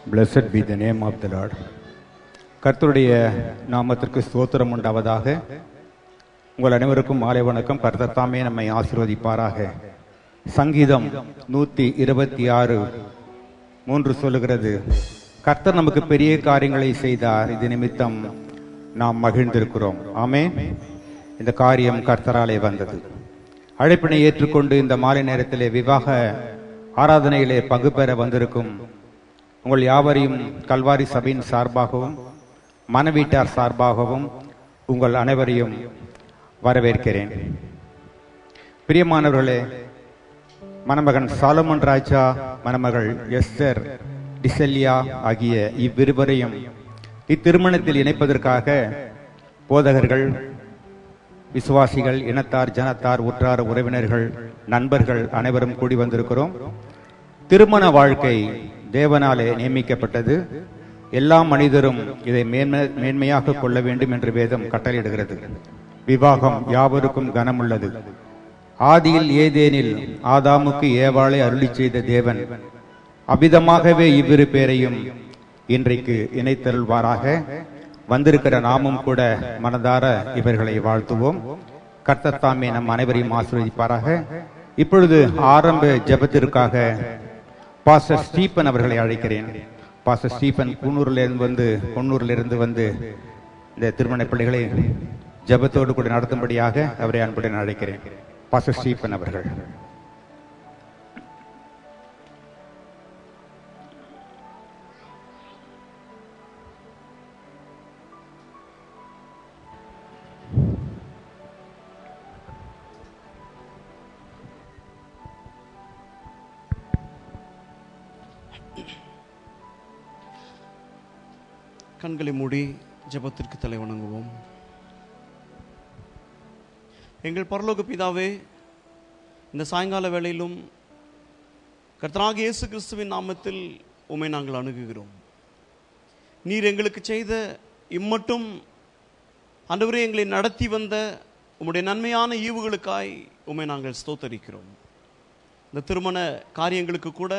Blessed be the name of the Lord. கர்த்தருடைய நாமத்திற்கு ஸ்தோத்திரம் உண்டாவதாக உங்கள் அனைவருக்கும் மாலை வணக்கம் கர்த்தர் தாமே நம்மை ஆசீர்வதிப்பாராக சங்கீதம் நூத்தி இருபத்தி ஆறு மூன்று சொல்லுகிறது கர்த்தர் நமக்கு பெரிய காரியங்களை செய்தார் இது நிமித்தம் நாம் மகிழ்ந்திருக்கிறோம் ஆமே இந்த காரியம் கர்த்தராலே வந்தது அழைப்பினை ஏற்றுக்கொண்டு இந்த மாலை நேரத்திலே விவாக ஆராதனையிலே பங்கு பெற வந்திருக்கும் உங்கள் யாவரையும் கல்வாரி சபையின் சார்பாகவும் மனவீட்டார் சார்பாகவும் உங்கள் அனைவரையும் வரவேற்கிறேன் பிரியமானவர்களே மணமகன் சாலமன் ராஜா மணமகள் எஸ்தர் டிசெல்லியா ஆகிய இவ்விருவரையும் இத்திருமணத்தில் இணைப்பதற்காக போதகர்கள் விசுவாசிகள் இனத்தார் ஜனத்தார் உற்றார் உறவினர்கள் நண்பர்கள் அனைவரும் கூடி வந்திருக்கிறோம் திருமண வாழ்க்கை தேவனாலே நியமிக்கப்பட்டது எல்லா மனிதரும் இதை மேன்மை மேன்மையாக கொள்ள வேண்டும் என்று வேதம் கட்டளையிடுகிறது விவாகம் யாவருக்கும் கனமுள்ளது ஆதியில் ஏதேனில் ஆதாமுக்கு ஏவாளை அருளி செய்த தேவன் அபிதமாகவே இவ்விரு பேரையும் இன்றைக்கு இணைத்தருள்வாராக வந்திருக்கிற நாமும் கூட மனதார இவர்களை வாழ்த்துவோம் கர்த்தத்தாமே நம் அனைவரையும் ஆசீர்வதிப்பாராக இப்பொழுது ஆரம்ப ஜெபத்திற்காக பாஸ்டர் ஸ்டீபன் அவர்களை அழைக்கிறேன் பாஸ்டர் ஸ்டீபன் குன்னூரிலிருந்து வந்து குன்னூரிலிருந்து வந்து இந்த திருமண பிள்ளைகளை ஜெபத்தோடு கூட நடத்தும்படியாக அவரை அன்புடன் அழைக்கிறேன் பாஸ்டர் ஸ்டீபன் அவர்கள் கண்களை மூடி ஜெபத்திற்கு தலை வணங்குவோம் எங்கள் பரலோக பிதாவே இந்த சாயங்கால வேளையிலும் கர்த்தராகிய இயேசு கிறிஸ்துவின் நாமத்தில் உம்மை நாங்கள் அணுகுகிறோம் நீர் எங்களுக்கு செய்த இம்மட்டும் ஆண்டவரே எங்களை நடத்தி வந்த உம்முடைய நன்மையான ஈவுகளுக்காய் உம்மை நாங்கள் ஸ்தோத்தரிக்கிறோம் இந்த திருமண காரியங்களுக்கு கூட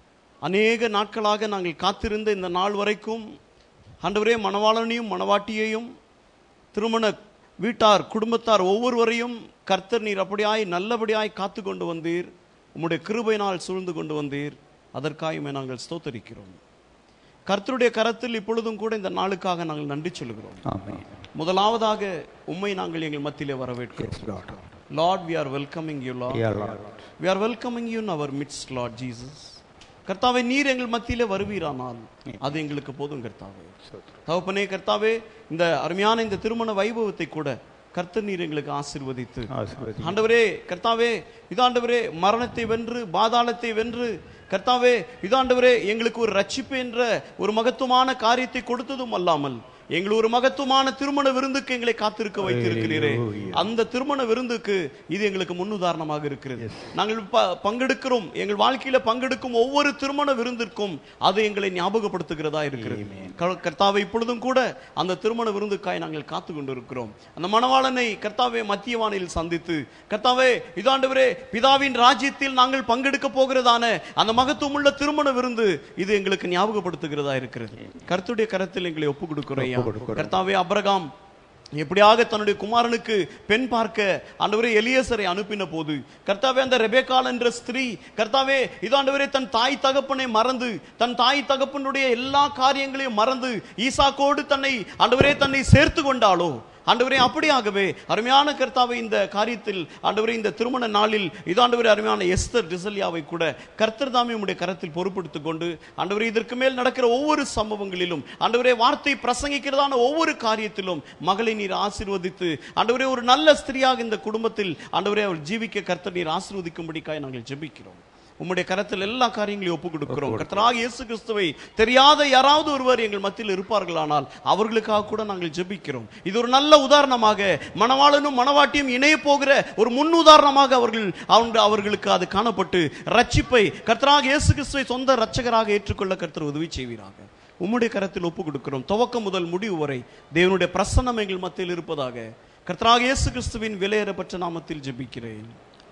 அநேக நாட்களாக நாங்கள் காத்திருந்த இந்த நாள் வரைக்கும் ஆண்டவரே மணவாளனையும் மணவாட்டியையும் திருமண வீட்டார் குடும்பத்தார் ஒவ்வொருவரையும் கர்த்தர் நீர் அப்படியாய் நல்லபடியாய் காத்து கொண்டு வந்தீர் உம்முடைய கிருபையினால் சூழ்ந்து கொண்டு வந்தீர் அதற்காக உம்மை நாங்கள் ஸ்தோத்தரிக்கிறோம் கர்த்தருடைய கரத்தில் இப்பொழுதும் கூட இந்த நாளுக்காக நாங்கள் நன்றி சொல்கிறோம் ஆமென் முதலாவதாக உம்மை நாங்கள் எங்கள் மத்தியிலே வரவேற்கிறோம் Yes, Lord. Lord we are welcoming you Lord Yeah, Lord. we are welcoming you in our midst lord jesus கர்த்தாவே நீர் எங்கள் மத்தியிலே வருவீரானால் அது எங்களுக்கு போதும் கர்த்தாவே தகப்பனே கர்த்தாவே இந்த அருமையான இந்த திருமண வைபவத்தை கூட கர்த்தர் நீர் எங்களுக்கு ஆசீர்வதித்து ஆசீர்வதி. ஆண்டவரே கர்த்தாவே இதாண்டவரே மரணத்தை வென்று பாதாளத்தை வென்று கர்த்தாவே இதாண்டவரே எங்களுக்கு ஒரு ரட்சிப்பு என்ற ஒரு மகத்துவமான காரியத்தை கொடுத்ததும் அல்லாமல் எங்கள் ஒரு மகத்துவமான திருமண விருந்துக்கு எங்களை காத்திருக்க வைத்திருக்கிறீரே அந்த திருமண விருந்துக்கு இது எங்களுக்கு முன்னுதாரணமாக இருக்கிறது நாங்கள் ப- பங்கெடுக்கிறோம் எங்கள் வாழ்க்கையில பங்கெடுக்கும் ஒவ்வொரு திருமண விருந்திற்கும் அது எங்களை ஞாபகப்படுத்துகிறதா இருக்கிறது க- கர்த்தாவே இப்பொழுதும் கூட அந்த திருமண விருந்துக்காய் நாங்கள் காத்து கொண்டிருக்கிறோம் அந்த மணவாளனை கர்த்தாவே மத்தியவானில் சந்தித்து கர்த்தாவே இதாண்டவரே பிதாவின் ராஜ்யத்தில் நாங்கள் பங்கெடுக்க போகிறதான அந்த மகத்துவமுள்ள திருமண விருந்து இது எங்களுக்கு ஞாபகப்படுத்துகிறதா இருக்கிறது கர்த்தருடைய கரத்தில் எங்களை ஒப்பு கொடுக்கிறோம் ஐயா. கர்த்தாவே அப்ரகாம் எப்படியாக தன்னுடைய குமாரனுக்கு பெண் பார்க்க ஆண்டவரே எலியேசரை அனுப்பின போது கர்த்தாவே அந்த ரெபேக்கால் என்ற ஸ்திரீ கர்த்தாவே இதாண்டவரே தன் தாய் தகப்பனை மறந்து தன் தாய் தகப்பனுடைய எல்லா காரியங்களையும் மறந்து ஈசாக்கோடு தன்னை ஆண்டவரே தன்னை சேர்த்து கொண்டாளோ ஆண்டவரே அப்படியாகவே அருமையான கர்த்தாவை இந்த காரியத்தில் ஆண்டவரே இந்த திருமண நாளில் இதாண்டவரே அருமையான எஸ்தர் டிசல்யாவை கூட கர்த்தர் தாமே உம்முடைய கரத்தில் பொறுப்படுத்திக் கொண்டு ஆண்டவரே இதற்கு மேல் நடக்கிற ஒவ்வொரு சம்பவங்களிலும் ஆண்டவரே வார்த்தை பிரசங்கிக்கிறதான ஒவ்வொரு காரியத்திலும் மகளை நீர் ஆசீர்வதித்து ஆண்டவரே ஒரு நல்ல ஸ்திரியாக இந்த குடும்பத்தில் ஆண்டவரே அவள் ஜீவிக்க கர்த்தர் நீர் ஆசீர்வதிக்கும்படிக்காய் நாங்கள் ஜெபிக்கிறோம் உம்முடைய கரத்தில் எல்லா காரியங்களையும் ஒப்பு கொடுக்கிறோம் கர்த்தராக இயேசு கிறிஸ்துவை தெரியாத யாராவது ஒருவர் எங்கள் மத்தியில் இருப்பார்களானால் அவர்களுக்காக கூட நாங்கள் ஜெபிக்கிறோம் இது ஒரு நல்ல உதாரணமாக மணவாளனும் மணவாட்டியும் இணைய போகிற ஒரு முன் உதாரணமாக அவர்கள் அவங்க அவர்களுக்கு அது காணப்பட்டு ரட்சிப்பை கர்த்தராக இயேசு கிறிஸ்துவை சொந்த ரட்சகராக ஏற்றுக்கொள்ள கர்த்தர் உதவி செய்வீராக உம்முடைய கரத்தில் ஒப்பு கொடுக்கிறோம் துவக்கம் முதல் முடிவு வரை தேவனுடைய பிரசன்னம் எங்கள் மத்தியில் இருப்பதாக கர்த்தராக இயேசு கிறிஸ்துவின் விலையேறப்பட்ட நாமத்தில் ஜெபிக்கிறேன்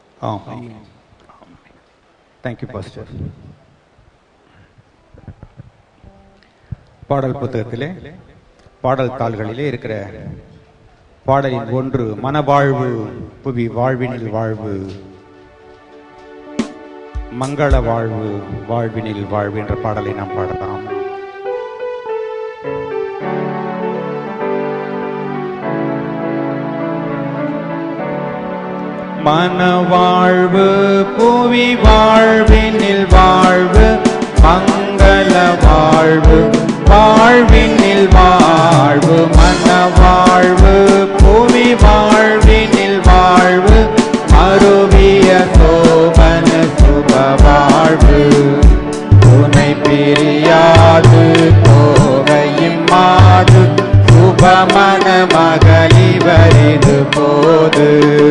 ஆமென் தேங்க்யூ பாஸ்டர் பாடல் புத்தகத்திலே பாடல் தாள்களிலே இருக்கிற பாடலின் ஒன்று மனவாழ்வு புவி வாழ்வினில் வாழ்வு மங்கள வாழ்வு வாழ்வினில் வாழ்வு என்ற பாடலை நாம் பாடலாம் மனவாழ்வு புவி வாழ்வினில் வாழ்வு மங்கள வாழ்வு வாழ்வினில் வாழ்வு மனவாழ்வு புவி வாழ்வினில் வாழ்வு மறுவிய சோபன சுப வாழ்வு துணை பிரியாது கோவையும் மாது சுபமன மகளிவரிது போது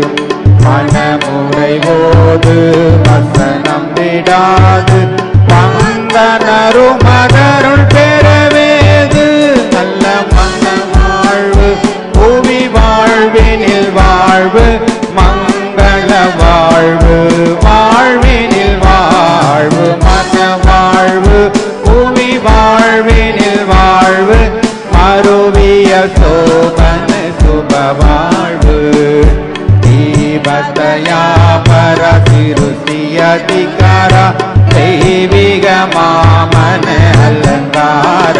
மனமுறைவோது வசனம் விடாது பந்தனரும் மதருள் பெறவேது நல்ல மன வாழ்வு புவி வாழ்வினில் வாழ்வு மங்கள வாழ்வு வாழ்வினில் வாழ்வு மன வாழ்வு புவி வாழ்வினில் வாழ்வு மறுவிய சோபன சுப வாழ்வு ದೀಪದಯಾ ಪರ ತಿರುಸಿ ಅಧಿಕಾರ ದೈವಿಕ ಮಾಮನ ಅಲಂಕಾರ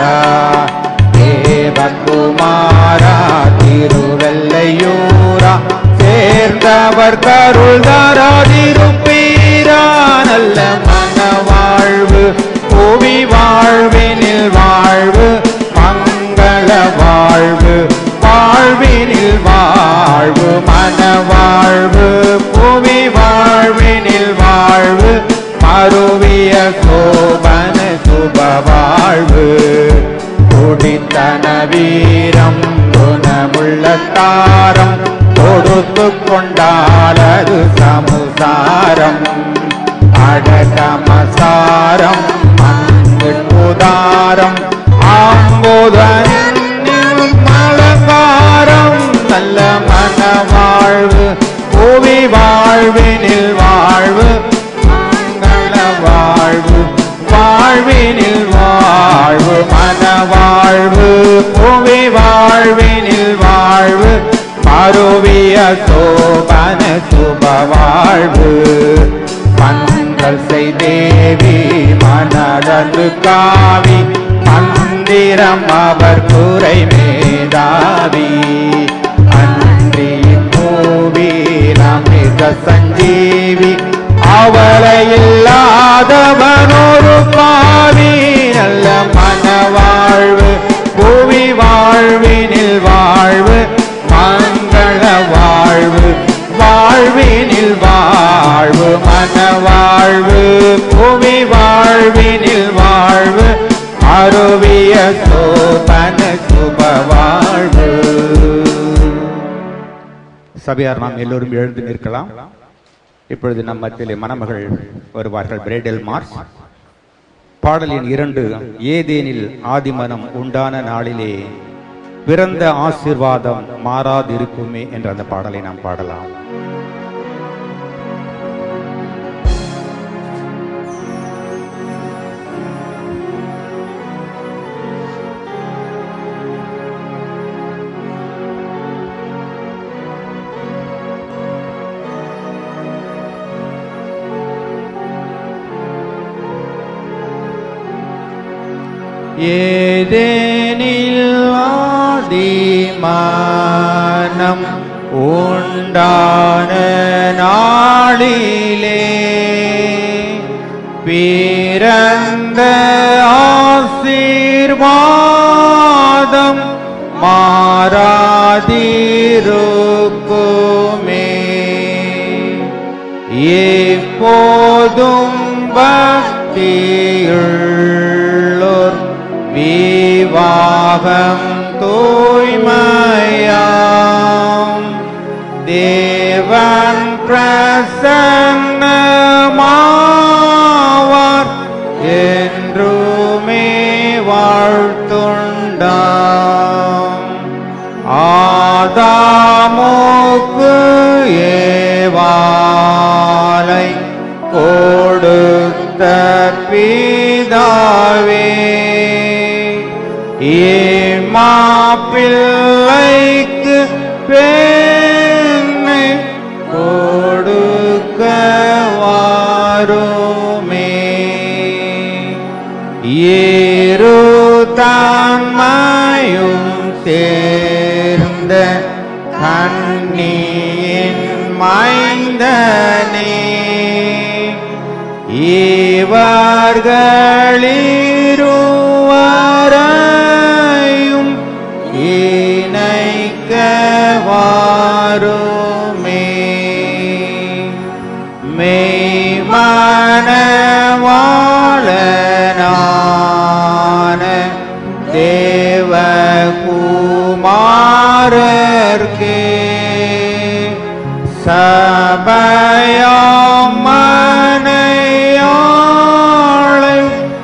தேவகுமார திருவெல்லையூர சேர்ந்தவர் கருள் தராதிருப்பீரா நல்ல மன வாழ்வு புவி வாழ்வினில் வாழ்வு மங்கள வாழ்வு வாழ்வினில் வாழ்வு மன வாழ்வு புவி வாழ்வினில் வாழ்வு மறுவிய சோபன சுப வாழ்வு குடித்தன வீரம் குணமுள்ள தாரம் கொடுத்து கொண்டாலது சமுசாரம் அடகமசாரம் மண்புதாரம் ஆம்போதன் மலங்காரம் நல்ல மன வாழ்வு புவி வாழ்வினில் வாழ்வு மங்கள வாழ்வு வாழ்வினில் வாழ்வு மன வாழ்வு புவி வாழ்வினில் வாழ்வு மறுவிய சோபன சுப வாழ்வு மங்கள் செய்தேவி மனதன்று காவி மந்திரம் அவர் குறை மேதாவி அன்றி பூவீர் அமிர்த சஞ்சீவி அவளை இல்லாதவனொரு பாவி நல்ல மன வாழ்வு புவி வாழ்வினில் வாழ்வு மங்கள வாழ்வு வாழ்வினில் வாழ்வு மன வாழ்வு புவி வாழ்வினில் வாழ்வு அருவிய சோபன சுப வாழ்வு சபையார் நாம் எல்லோரும் எழுந்து நிற்கலாம் இப்பொழுது நம் மத்தியிலே மணமகள் வருவார்கள் பிரேடல் மார்ச் பாடலின் இரண்டு ஏதேனில் ஆதிமனம் உண்டான நாளிலே பிறந்த ஆசீர்வாதம் மாறாதிருக்குமே என்ற அந்த பாடலை நாம் பாடலாம் ஏதேனில் ஆதிமானம் உண்டான நாளிலே பிறந்த ஆசீர்வாதம் மாறாதிருக்குமே எப்போதும் பக்தியுள்ளோர் விவாகம் தூய்மையாம் தேவன் பிரசன்னமாவார் என்றுமே வாழ்த்துண்டாம் ஆதாமுக்கு ஏவாலை கொடுத்த பிதாவே பிள்ளைக்கு பெண்ணை கொடுக்க வாருமே ஏறு தன்மையும் சேர்ந்த கண்ணியின் மைந்தனே இவர்களிருவரையும் இணைக்க வாருமே மெய்மனவாளனான தேவகுமாரர்க்கே சபையாமனையாளை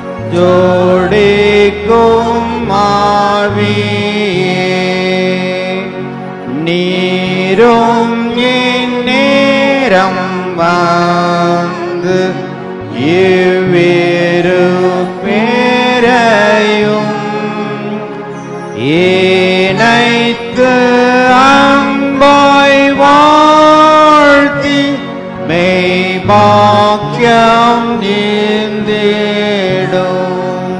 ஜோடிக்கும் மாவியே நீரும் இந்நேரம் வந்து இவ்விரு பேரையும் இணைத்து அம்பாய் வாழ்த்தி மெய்பாக்கியம் நீந்திடும்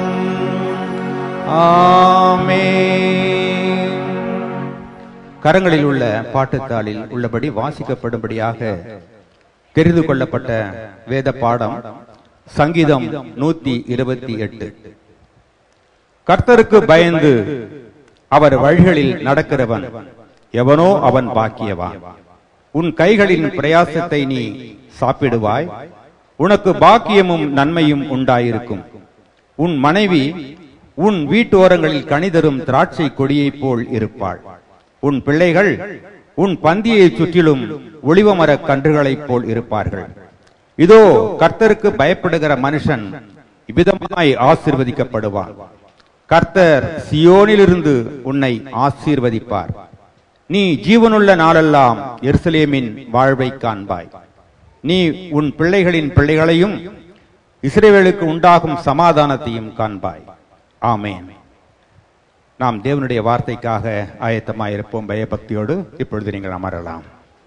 ஆமென் கரங்களில் உள்ள பாட்டுத்தாளில் உள்ளபடி வாசிக்கப்படும்படியாக தெரிந்து கொள்ளப்பட்ட வேத பாடம் சங்கீதம் நூத்தி இருபத்தி எட்டு கர்த்தருக்கு பயந்து அவர் வழிகளில் நடக்கிறவன் எவனோ அவன் பாக்கியவான் உன் கைகளின் பிரயாசத்தை நீ சாப்பிடுவாய் உனக்கு பாக்கியமும் நன்மையும் உண்டாயிருக்கும் உன் மனைவி உன் வீட்டோரங்களில் கனிதரும் திராட்சை கொடியைப் போல் இருப்பாள் உன் பிள்ளைகள் உன் பந்தியை சுற்றிலும் ஒளிவமரக் கன்றுகளைப் போல் இருப்பார்கள் இதோ கர்த்தருக்கு பயப்படுகிற மனுஷன் இவ்விதமாய் ஆசீர்வதிக்கப்படுவான் கர்த்தர் சியோனிலிருந்து உன்னை ஆசீர்வதிப்பார் நீ ஜீவனுள்ள நாளெல்லாம் எருசலேமின் வாழ்வை காண்பாய் நீ உன் பிள்ளைகளின் பிள்ளைகளையும் இஸ்ரேவேலுக்கு உண்டாகும் சமாதானத்தையும் காண்பாய் ஆமென் நாம் தேவனுடைய வார்த்தைக்காக ஆயத்தமாயிருப்போம் பயபக்தியோடு இப்பொழுது நீங்கள் அமரலாம்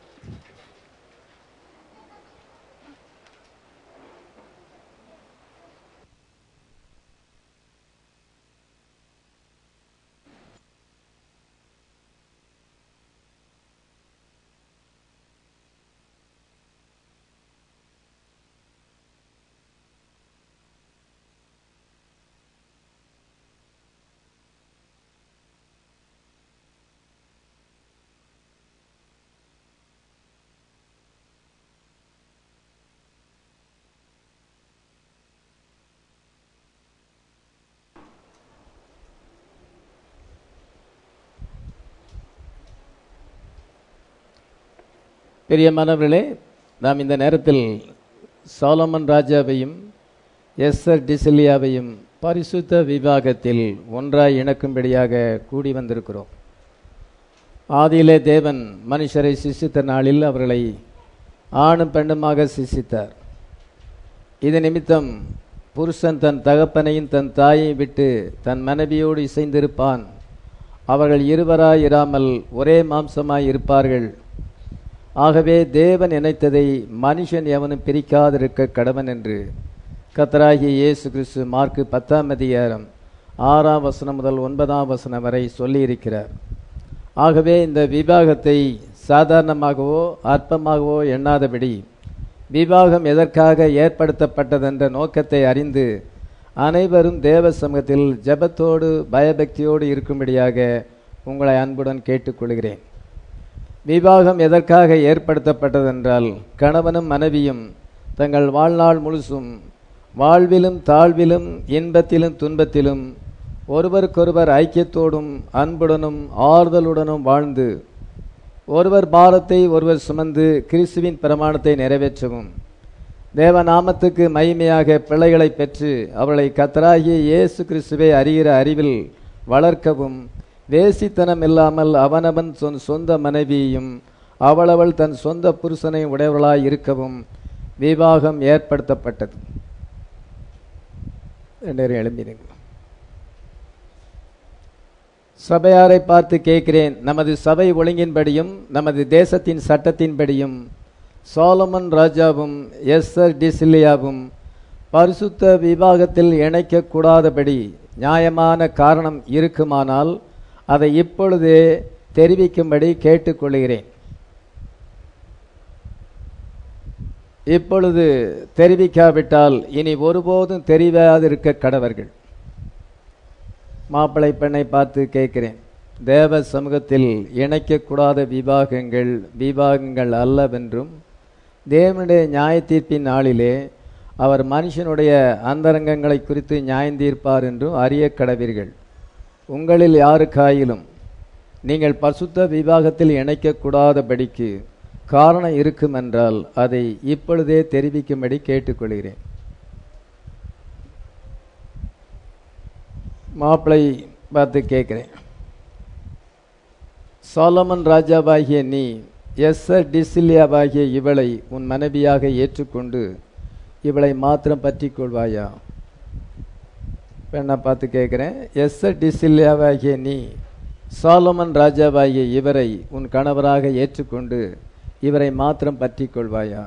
பிரியமானவர்களே நாம் இந்த நேரத்தில் சாலமன் ராஜாவையும் எஸ்ஆர் டிசிலியாவையும் பரிசுத்த விவாகத்தில் ஒன்றாய் இணக்கும்படியாக கூடி வந்திருக்கிறோம் ஆதியிலே தேவன் மனுஷரை சிசித்த நாளில் அவர்களை ஆணும் பெண்ணுமாக சிசித்தார் இது நிமித்தம் புருஷன் தன் தகப்பனையும் தன் தாயை விட்டு தன் மனைவியோடு இசைந்திருப்பான் அவர்கள் இருவராய் இராமல் ஒரே மாம்சமாய் இருப்பார்கள் ஆகவே தேவன் இணைத்ததை மனுஷன் எவனும் பிரிக்காதிருக்க கடவன் என்று கத்தராகிய இயேசு கிறிஸ்து மார்க்கு பத்தாம் அதிகாரம் ஆறாம் வசனம் முதல் ஒன்பதாம் வசனம் வரை சொல்லியிருக்கிறார் ஆகவே இந்த விவாகத்தை சாதாரணமாகவோ அற்பமாகவோ எண்ணாதபடி விவாகம் எதற்காக ஏற்படுத்தப்பட்டதென்ற நோக்கத்தை அறிந்து அனைவரும் தேவ சமூகத்தில் ஜெபத்தோடு பயபக்தியோடு இருக்கும்படியாக உங்களை அன்புடன் கேட்டுக்கொள்கிறேன் விவாகம் எதற்காக ஏற்படுத்தப்பட்டதென்றால் கணவனும் மனைவியும் தங்கள் வாழ்நாள் முழுசும் வாழ்விலும் தாழ்விலும் இன்பத்திலும் துன்பத்திலும் ஒருவருக்கொருவர் ஐக்கியத்தோடும் அன்புடனும் ஆறுதலுடனும் வாழ்ந்து ஒருவர் பாரத்தை ஒருவர் சுமந்து கிறிஸ்துவின் பிரமாணத்தை நிறைவேற்றவும் தேவநாமத்துக்கு மகிமையாக பிள்ளைகளை பெற்று அவளை கத்தராகிய இயேசு கிறிஸ்துவை அறிகிற அறிவில் வளர்க்கவும் வேசித்தனம் இல்லாமல் அவனவன் சொன் சொந்த மனைவியையும் அவளவள் தன் சொந்த புருஷனை உடையவளாய் இருக்கவும் விவாகம் ஏற்படுத்தப்பட்டது நேரம் எழும்பினீங்க சபையாரை பார்த்து கேட்கிறேன் நமது சபை ஒழுங்கின்படியும் நமது தேசத்தின் சட்டத்தின்படியும் சாலமன் ராஜாவும் எஸ்ஆர் டிசிலியாவும் பரிசுத்த விவாகத்தில் இணைக்கக்கூடாதபடி நியாயமான காரணம் இருக்குமானால் அதை இப்பொழுதே தெரிவிக்கும்படி கேட்டுக்கொள்கிறேன் இப்பொழுது தெரிவிக்காவிட்டால் இனி ஒருபோதும் தெரியாதிருக்க கடவர்கள் மாப்பிள்ளை பெண்ணை பார்த்து கேட்கிறேன் தேவ சமூகத்தில் இணைக்கக்கூடாத விவாகங்கள் விவாகங்கள் அல்லவென்றும் தேவனுடைய நியாய தீர்ப்பின் நாளிலே அவர் மனுஷனுடைய அந்தரங்கங்களை குறித்து நியாயந்தீர்ப்பார் என்றும் அறிய கடவீர்கள் உங்களில் யாருக்காயிலும் நீங்கள் பசுத்த விவாகத்தில் இணைக்கக்கூடாதபடிக்கு காரணம் இருக்குமென்றால் அதை இப்பொழுதே தெரிவிக்கும்படி கேட்டுக்கொள்கிறேன் மாப்பிளை பார்த்து கேட்குறேன் சாலமன் ராஜாவாகிய நீ எஸ் டிசிலியாவாகிய இவளை உன் மனைவியாக ஏற்றுக்கொண்டு இவளை மாத்திரம் பற்றி கொள்வாயா பெண்ணை பார்த்து கேட்குறேன் எஸ் டிசிலியாவாகிய நீ சாலமன் ராஜாவாகிய இவரை உன் கணவராக ஏற்றுக்கொண்டு இவரை மாத்திரம் பற்றி கொள்வாயா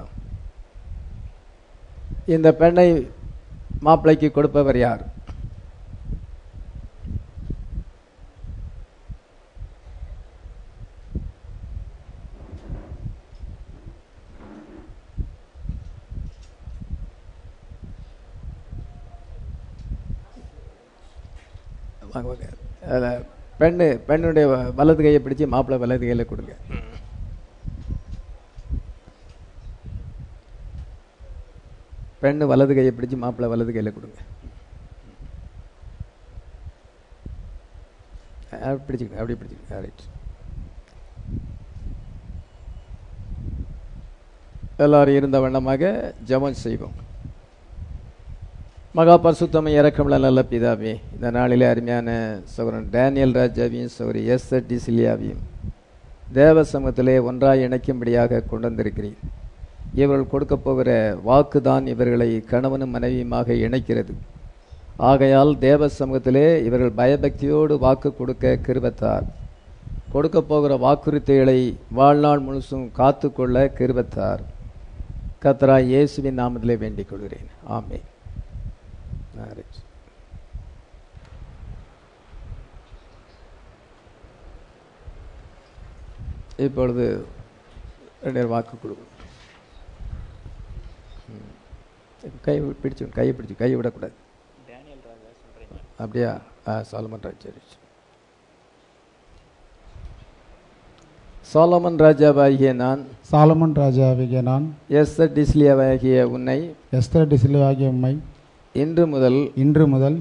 இந்த பெண்ணை மாப்பிளைக்கு கொடுப்பவர் யார் வாங்க வாங்க அதில் பெண்ணு பெண்ணுடைய வ- வலது கையை பிடிச்சு மாப்பிள்ளை வலது கையில் கொடுங்க பெண்ணு வலது கையை பிடிச்சு மாப்பிள்ளை வலது கையில் கொடுங்க அப்படி பிடிச்சிக்கங்க அப்படி பிடிச்சிக்கங்க ரைட் எல்லாரும் இருந்த வண்ணமாக ஜெபம் செய்வோம் மகா பரிசுத்தமை இறக்கமுள்ள நல்ல பிதாவே இந்த நாளிலே அருமையான சகோதரன் டேனியல் ராஜாவையும் சகோதரி எஸ் டிசிலியாவையும் தேவ சமூகத்திலே ஒன்றாய் இணைக்கும்படியாக கொண்டு வந்திருக்கிறேன் இவர்கள் கொடுக்கப் போகிற வாக்குதான் இவர்களை கணவனும் மனைவியுமாக இணைக்கிறது ஆகையால் தேவ சமூகத்திலே இவர்கள் பயபக்தியோடு வாக்கு கொடுக்க கிருபத்தார் கொடுக்க போகிற வாக்குறுதிகளை வாழ்நாள் முழுசும் காத்துக்கொள்ள கிருபத்தார் கத்தராய் இயேசுவின் நாமத்திலே வேண்டிக் கொள்கிறேன் ஆமே மேரேஜ் இப்பொழுது ரெண்டு பேர் வாக்கு கொடுக்கணும் ம். இப்ப கை பிடிச்சு கையை பிடிச்சு கையை விடக்கூடாது அப்படியா ஆ சாலமன் ராஜ் சரி சாலமன் ராஜாவாகிய நான் சாலமன் ராஜாவிய நான் எஸ் டிஸ்லியாவாகிய உன்னை எஸ்தர் டிசிலு ஆகிய உம்மை இன்று முதல் இன்று முதல்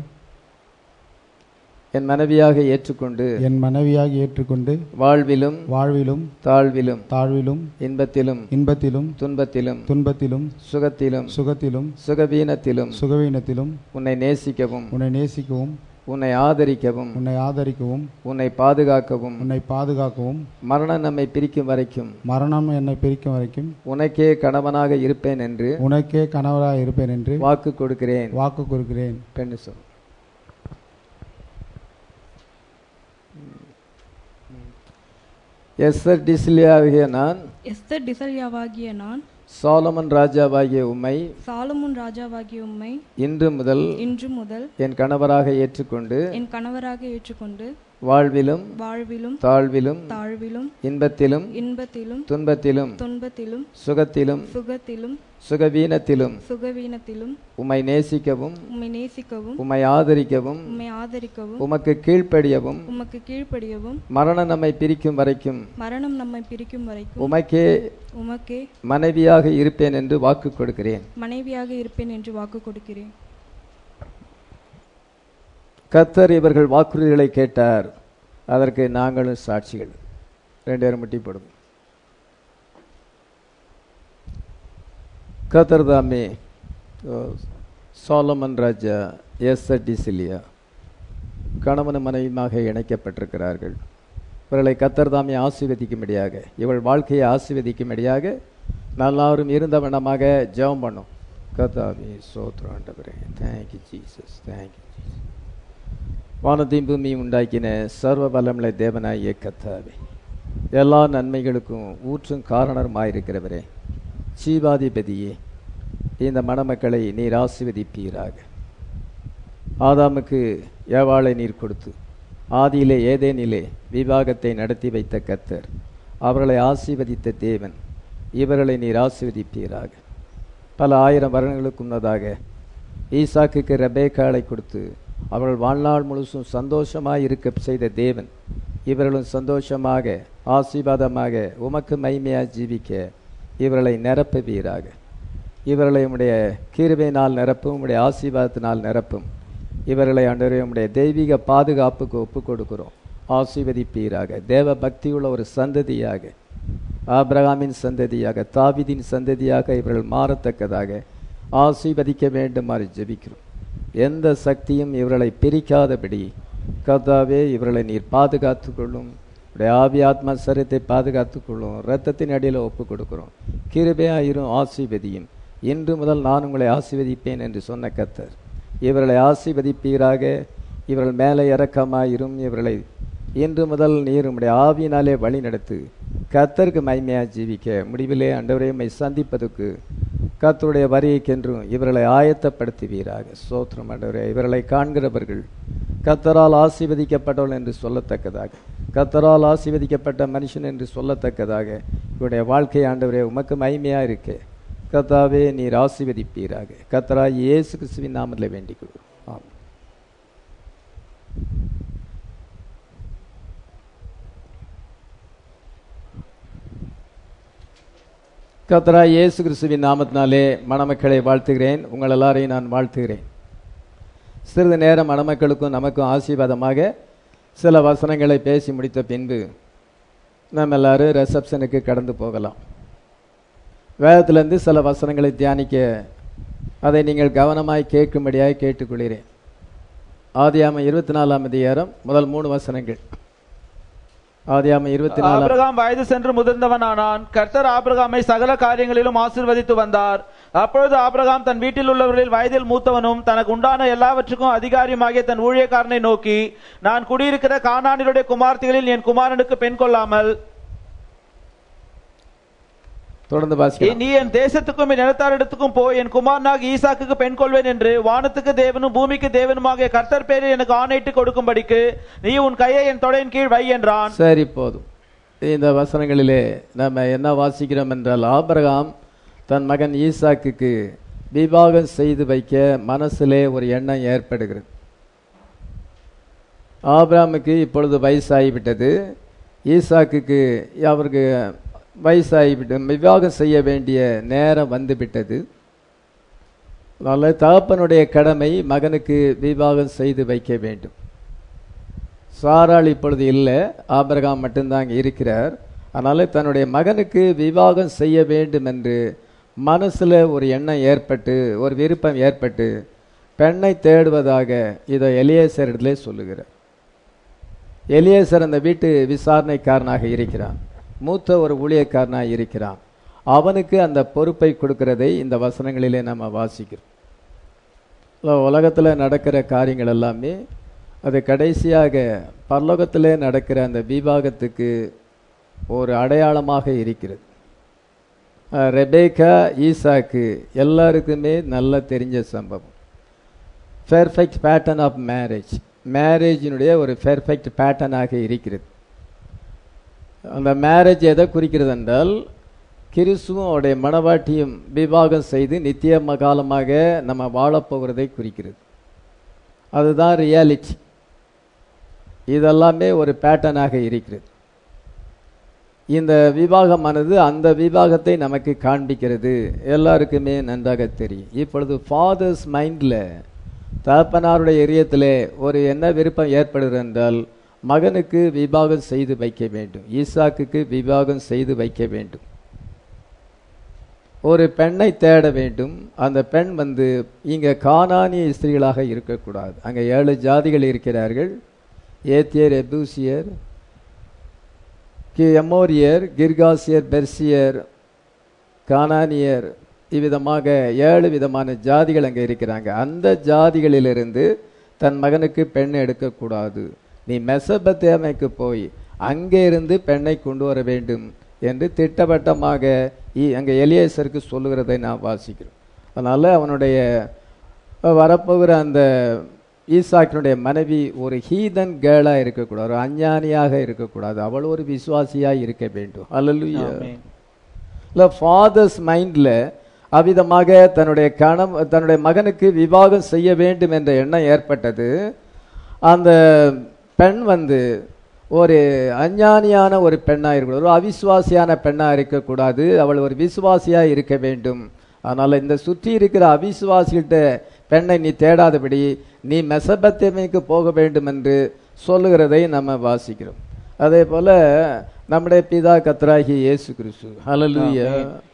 என் மனைவியாக ஏற்றுக்கொண்டு என் மனைவியாக ஏற்றுக்கொண்டு வாழ்விலும் வாழ்விலும் தாழ்விலும் தாழ்விலும் இன்பத்திலும் இன்பத்திலும் துன்பத்திலும் துன்பத்திலும் சுகத்திலும் சுகத்திலும் சுகவீனத்திலும் சுகவீனத்திலும் உன்னை நேசிக்கவும் உன்னை நேசிக்கவும் உன்னை ஆதரிக்கவும் உன்னை ஆதரிக்கவும் உன்னை பாதுகாக்கவும் உன்னை பாதுகாக்கவும் மரணம் நம்மை பிரிக்கும் வரைக்கும் மரணம் என்னை பிரிக்கும் வரைக்கும் உனக்கே கணவனாக இருப்பேன் என்று உனக்கே கணவராக இருப்பேன் என்று வாக்கு கொடுக்கிறேன் வாக்கு கொடுக்கிறேன் பெண்ணு சொல் எஸ்ஆர் டிஸ்லியாகிய நான் எஸ்தர் டிசல்யாவாகிய நான் சாலமன் ராஜாவாகிய உம்மை சாலமுன் ராஜாவாகிய உம்மை இன்று முதல் இன்று முதல் என் கணவராக ஏற்றுக்கொண்டு என் கணவராக ஏற்றுக்கொண்டு வாழ்விலும் வாழ்விலும் தாழ்விலும் தாழ்விலும் இன்பத்திலும் இன்பத்திலும் துன்பத்திலும் துன்பத்திலும் சுகத்திலும் சுகத்திலும் சுகவீனத்திலும் சுகவீனத்திலும் உம்மை நேசிக்கவும் உம்மை நேசிக்கவும் உம்மை ஆதரிக்கவும் உம்மை ஆதரிக்கவும் உமக்கு கீழ்ப்படியவும் உமக்கு கீழ்ப்படியவும் மரணம் நம்மை பிரிக்கும் வரைக்கும் மரணம் நம்மை பிரிக்கும் வரைக்கும் உமக்கே உமக்கே மனைவியாக இருப்பேன் என்று வாக்கு கொடுக்கிறேன் மனைவியாக இருப்பேன் என்று வாக்கு கொடுக்கிறேன் கத்தர் இவர்கள் வாக்குறுதிகளை கேட்டார் அதற்கு நாங்களும் சாட்சிகள் ரெண்டு பேரும் முட்டி போடும் கத்தர் தாமே சோலமன் ராஜா எஸ் டிசிலியா கணவன் மனைவியுமாக இணைக்கப்பட்டிருக்கிறார்கள் இவர்களை கத்தர் தாமே ஆசீர்வதிக்கும்படியாக இவள் வாழ்க்கையை ஆசீர்வதிக்கும்படியாக எல்லாரும் இருந்த வண்ணமாக ஜெபம் பண்ணும் கத்தாவே சோத்ராண்டவரே தேங்க்யூ ஜீசஸ் தேங்க்யூ ஜீசஸ் வானத்தையும் பூமியும் உண்டாக்கின சர்வ வல்லமுள்ள தேவனாகிய கர்த்தாவே எல்லா நன்மைகளுக்கும் ஊற்றும் காரணருமாயிருக்கிறவரே ஜீவாதிபதியே இந்த மணமக்களை நீர் ஆசீர்வதிப்பீராக ஆதாமுக்கு ஏவாளை நீர் கொடுத்து ஆதியிலே ஏதேனிலே விவாகத்தை நடத்தி வைத்த கர்த்தர் அவர்களை ஆசீர்வதித்த தேவன் இவர்களை நீர் ஆசீர்வதிப்பீராக பல ஆயிரம் வருடங்களுக்கு முன்னதாக ஈசாக்குக்கு ரெபேக்காளை கொடுத்து அவர்கள் வாழ்நாள் முழுசும் சந்தோஷமாய் இருக்க செய்த தேவன் இவர்களும் சந்தோஷமாக ஆசீர்வாதமாக உமக்கு மைமையாக ஜீவிக்க இவர்களை நிரப்புவீராக இவர்களை உம்முடைய கிருபையினால் நிரப்பும் உம்முடைய ஆசீர்வாதத்தினால் நிரப்பும் இவர்களை ஆண்டவரே உம்முடைய தெய்வீக பாதுகாப்புக்கு ஒப்புக் கொடுக்கிறோம் ஆசீர்வதிப்பீராக தேவ பக்தியுள்ள ஒரு சந்ததியாக ஆபிரகாமின் சந்ததியாக தாவிதின் சந்ததியாக இவர்கள் மாறத்தக்கதாக ஆசீர்வதிக்க வேண்டுமாறு ஜெபிக்கிறோம் எந்த சக்தியும் இவர்களை பிரிக்காதபடி கர்த்தாவே இவர்களை நீர் பாதுகாத்து கொள்ளும் உடைய ஆவி ஆத்மா சரீரத்தை பாதுகாத்து கொள்ளும் இரத்தத்தின் அடியில் ஒப்பு கொடுக்கிறோம் கிருபையாயிரும் ஆசீர்வதியும் இன்று முதல் நான் உங்களை ஆசீர்வதிப்பேன் என்று சொன்ன கர்த்தர் இவர்களை ஆசீர்வதிப்பீராக இவர்கள் மேலே இறக்கமாயிரும் இவர்களை இன்று முதல் நீர் உம்முடைய ஆவியினாலே வழி நடத்து கர்த்தருக்கு மைமையாக ஜீவிக்க முடிவிலே அண்டவரையுமை சந்திப்பதற்கு கர்த்தருடைய வரியைக்கென்றும் இவர்களை ஆயத்தப்படுத்துவீராக சோத்திரம் ஆண்டவரே இவர்களை காண்கிறவர்கள் கத்தரால் ஆசீர்வதிக்கப்பட்டவள் என்று சொல்லத்தக்கதாக கத்தரால் ஆசீர்வதிக்கப்பட்ட மனுஷன் என்று சொல்லத்தக்கதாக இவருடைய வாழ்க்கை ஆண்டவரே உமக்கு மகிமையா இருக்க கத்தாவே நீர் ஆசீர்வதிப்பீராக கத்தரா இயேசு கிறிஸ்துவின் நாமத்தில் வேண்டிக் கொள்வோம் ஆமாம் கத்தரா இயேசு கிறிஸ்துவின் நாமத்தினாலே மணமக்களை வாழ்த்துகிறேன் உங்கள் எல்லாரையும் நான் வாழ்த்துகிறேன் சிறிது நேரம் மணமக்களுக்கும் நமக்கும் ஆசீர்வாதமாக சில வசனங்களை பேசி முடித்த பின்பு நம்ம எல்லாரும் ரிசப்ஷனுக்கு கடந்து போகலாம் வேதத்திலிருந்து சில வசனங்களை தியானிக்க அதை நீங்கள் கவனமாய் கேட்கும்படியாக கேட்டுக்கொள்கிறேன் ஆதியாம இருபத்தி நாலாம் அதிகாரம் முதல் மூணு வசனங்கள் ஆதியாம இருபத்தி நாலாம் ஆபிரகாம் வயது சென்று முதிர்ந்தவனானான் கர்த்தர் ஆபிரகாமை சகல காரியங்களிலும் ஆசீர்வதித்து வந்தார் அப்பொழுது ஆபிரகாம் தன் வீட்டில் உள்ளவர்களில் வயதில் மூத்தவனும் தனக்கு உண்டான எல்லாவற்றுக்கும் அதிகாரியுமாகிய தன் ஊழியக்காரனை நோக்கி நான் குடியிருக்கிற கானானிலுடைய குமார்த்திகளில் என் குமாரனுக்கு பெண் கொள்ளாமல் தொடர்ந்து வாசிக்கலாம் நீ என் தேசத்துக்கும் என் நிலத்தாரிடத்துக்கும் போய் என் குமாரனாக ஈசாக்குக்கு பெண் கொள்வேன் என்று வானத்துக்கு தேவனும் பூமிக்கு தேவனுமாகிய கர்த்தர் பேரில் எனக்கு ஆணையிட்டு கொடுக்கும்படிக்கு நீ உன் கையை என் தொடையின் கீழ் வை என்றான் சரி போதும் இந்த வசனங்களிலே நம்ம என்ன வாசிக்கிறோம் என்றால் ஆபிரகாம் தன் மகன் ஈசாக்குக்கு விவாகம் செய்து வைக்க மனசிலே ஒரு எண்ணம் ஏற்படுகிறது ஆபிரகாமுக்கு இப்பொழுது வயசாகிவிட்டது ஈசாக்குக்கு அவருக்கு வயசாகிவிட்டது விவாகம் செய்ய வேண்டிய நேரம் வந்துவிட்டது அதனால தகப்பனுடைய கடமை மகனுக்கு விவாகம் செய்து வைக்க வேண்டும் சாராள் இப்பொழுது இல்லை ஆபிரகாம் மட்டும்தான் அங்கே இருக்கிறார் அதனால தன்னுடைய மகனுக்கு விவாகம் செய்ய வேண்டும் என்று மனசுல ஒரு எண்ணம் ஏற்பட்டு ஒரு விருப்பம் ஏற்பட்டு பெண்ணை தேடுவதாக இதை எலியேசர் இடத்துல சொல்லுகிறார் எலியேசர் அந்த வீட்டு விசாரணைக்காரனாக இருக்கிறான் மூத்த ஒரு ஊழியக்காரனாக இருக்கிறான் அவனுக்கு அந்த பொறுப்பை கொடுக்கிறதை இந்த வசனங்களிலே நம்ம வாசிக்கிறோம் உலகத்தில் நடக்கிற காரியங்கள் எல்லாமே அது கடைசியாக பரலோகத்திலே நடக்கிற அந்த விவாகத்துக்கு ஒரு அடையாளமாக இருக்கிறது அஹ் ரெபேக்கா ஈசாக்கு எல்லாருக்குமே நல்லா தெரிஞ்ச சம்பவம் பெர்ஃபெக்ட் பேட்டர்ன் ஆஃப் மேரேஜ் மேரேஜினுடைய ஒரு பெர்ஃபெக்ட் பேட்டர்னாக இருக்கிறது அந்த மேரேஜ் எதை குறிக்கிறது என்றால் கிறிஸ்துவும் அவருடைய மனவாட்டியும் விவாகம் செய்து நித்திய காலமாக நம்ம வாழப்போகிறதை குறிக்கிறது அதுதான் ரியாலிட்டி இதெல்லாமே ஒரு பேட்டர்னாக இருக்கிறது இந்த விவாகமானது அந்த விவாகத்தை நமக்கு காண்பிக்கிறது எல்லாருக்குமே நன்றாக தெரியும் இப்பொழுது ஃபாதர்ஸ் மைண்டில் தகப்பனாருடைய எரியத்தில் ஒரு என்ன விருப்பம் ஏற்படுகிறது என்றால் மகனுக்கு விவாகம் செய்து வைக்க வேண்டும் ஈசாக்குக்கு விவாகம் செய்து வைக்க வேண்டும் ஒரு பெண்ணை தேட வேண்டும் அந்த பெண் வந்து இங்கே கானானிய ஸ்திரீகளாக இருக்கக்கூடாது அங்கே ஏழு ஜாதிகள் இருக்கிறார்கள் ஏத்தியர் எபூசியர் கி எமோரியர் கிர்காசியர் பெர்சியர் கானானியர் இவ்விதமாக ஏழு விதமான ஜாதிகள் அங்கே இருக்கிறாங்க அந்த ஜாதிகளிலிருந்து தன் மகனுக்கு பெண் எடுக்கக்கூடாது நீ மெசபத்தேமைக்கு போய் அங்கே இருந்து பெண்ணை கொண்டு வர வேண்டும் என்று திட்டவட்டமாக இ- அங்கே எலியேசருக்கு சொல்லுகிறதை நான் வாசிக்கிறோம் அதனால அவனுடைய வரப்போகிற அந்த ஈசாக்கினுடைய மனைவி ஒரு ஹீதன் கேர்ளா இருக்கக்கூடாது ஒரு அஞ்ஞானியாக இருக்கக்கூடாது அவள் ஒரு விசுவாசியா இருக்க வேண்டும் அல்லலுயா ஆமென். இல்லை ஃபாதர்ஸ் மைண்டில் அவ்விதமாக தன்னுடைய கணம் தன்னுடைய மகனுக்கு விவாகம் செய்ய வேண்டும் என்ற எண்ணம் ஏற்பட்டது அந்த பெண் வந்து ஒரு அஞ்ஞானியான ஒரு பெண்ணாக இருக்கக்கூடாது ஒரு அவிசுவாசியான பெண்ணாக இருக்கக்கூடாது அவள் ஒரு விசுவாசியாக இருக்க வேண்டும் அதனால் இந்த சுற்றி இருக்கிற அவிசுவாசிகிட்ட பெண்ணை நீ தேடாதபடி நீ மெசபத்தேமைக்கு போக வேண்டும் என்று சொல்லுகிறதை நம்ம வாசிக்கிறோம் அதே போல நம்முடைய பிதா கத்ராகி இயேசு கிறிஸ்து ஹalleluya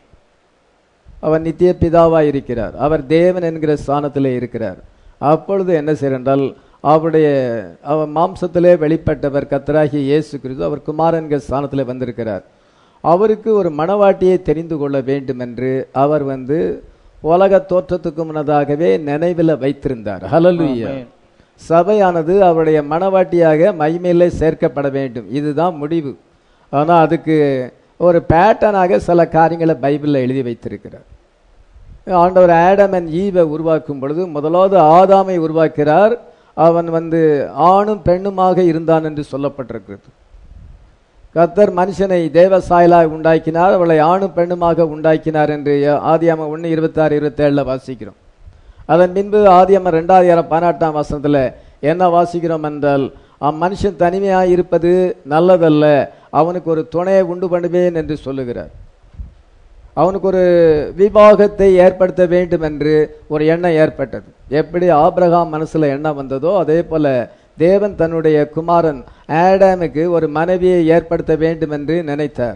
அவர் நித்திய பிதாவாய் இருக்கிறார் அவர் தேவன் என்கிற ஸ்தானத்திலே இருக்கிறார் அப்பொழுது என்ன செய்யறால் அவருடைய அவர் மாம்சத்திலே வெளிப்பட்டவர் கத்தராகி இயேசு கிறிஸ்து அவர் குமாரன் என்கிற ஸ்தானத்திலே வந்திருக்கிறார் அவருக்கு ஒரு மணவாட்டியை தெரிந்து கொள்ள வேண்டும் என்று அவர் வந்து உலக தோற்றத்துக்கு முன்னதாகவே நினைவில் வைத்திருந்தார் ஹalleluya ஆமென். சபையானது அவருடைய மணவாட்டியாக மகிமையிலே சேர்க்கப்பட வேண்டும் இதுதான் முடிவு ஆனால் அதுக்கு ஒரு பேட்டர்னாக சில காரியங்களை பைபிளில் எழுதி வைத்திருக்கிறார் ஆண்டவர் ஆடம் அண்ட் ஈவை உருவாக்கும் பொழுது முதலாவது ஆதாமை உருவாக்கிறார் அவன் வந்து ஆணும் பெண்ணுமாக இருந்தான் என்று சொல்லப்பட்டிருக்கிறது கர்த்தர் மனுஷனை தேவ சாயலாக உண்டாக்கினார் அவளை ஆணும் பெண்ணுமாக உண்டாக்கினார் என்று ஆதியாம ஒன்று இருபத்தாறு இருபத்தேழில் வாசிக்கிறோம் அதன் பின்பு ஆதியாம ரெண்டாயிரம் பதினெட்டாம் வசனத்துல என்ன வாசிக்கிறோம் என்றால் அம்மனுஷன் தனிமையாக இருப்பது நல்லதல்ல அவனுக்கு ஒரு துணையை உண்டு பண்ணுவேன் என்று சொல்லுகிறார் அவனுக்கு ஒரு விவாகத்தை ஏற்படுத்த வேண்டும் என்று ஒரு எண்ணம் ஏற்பட்டது எப்படி ஆபிரகாம் மனசுல எண்ணம் வந்ததோ அதே போல தேவன் தன்னுடைய குமாரன் ஆடாமுக்கு ஒரு மனைவியை ஏற்படுத்த வேண்டும் என்று நினைத்தார்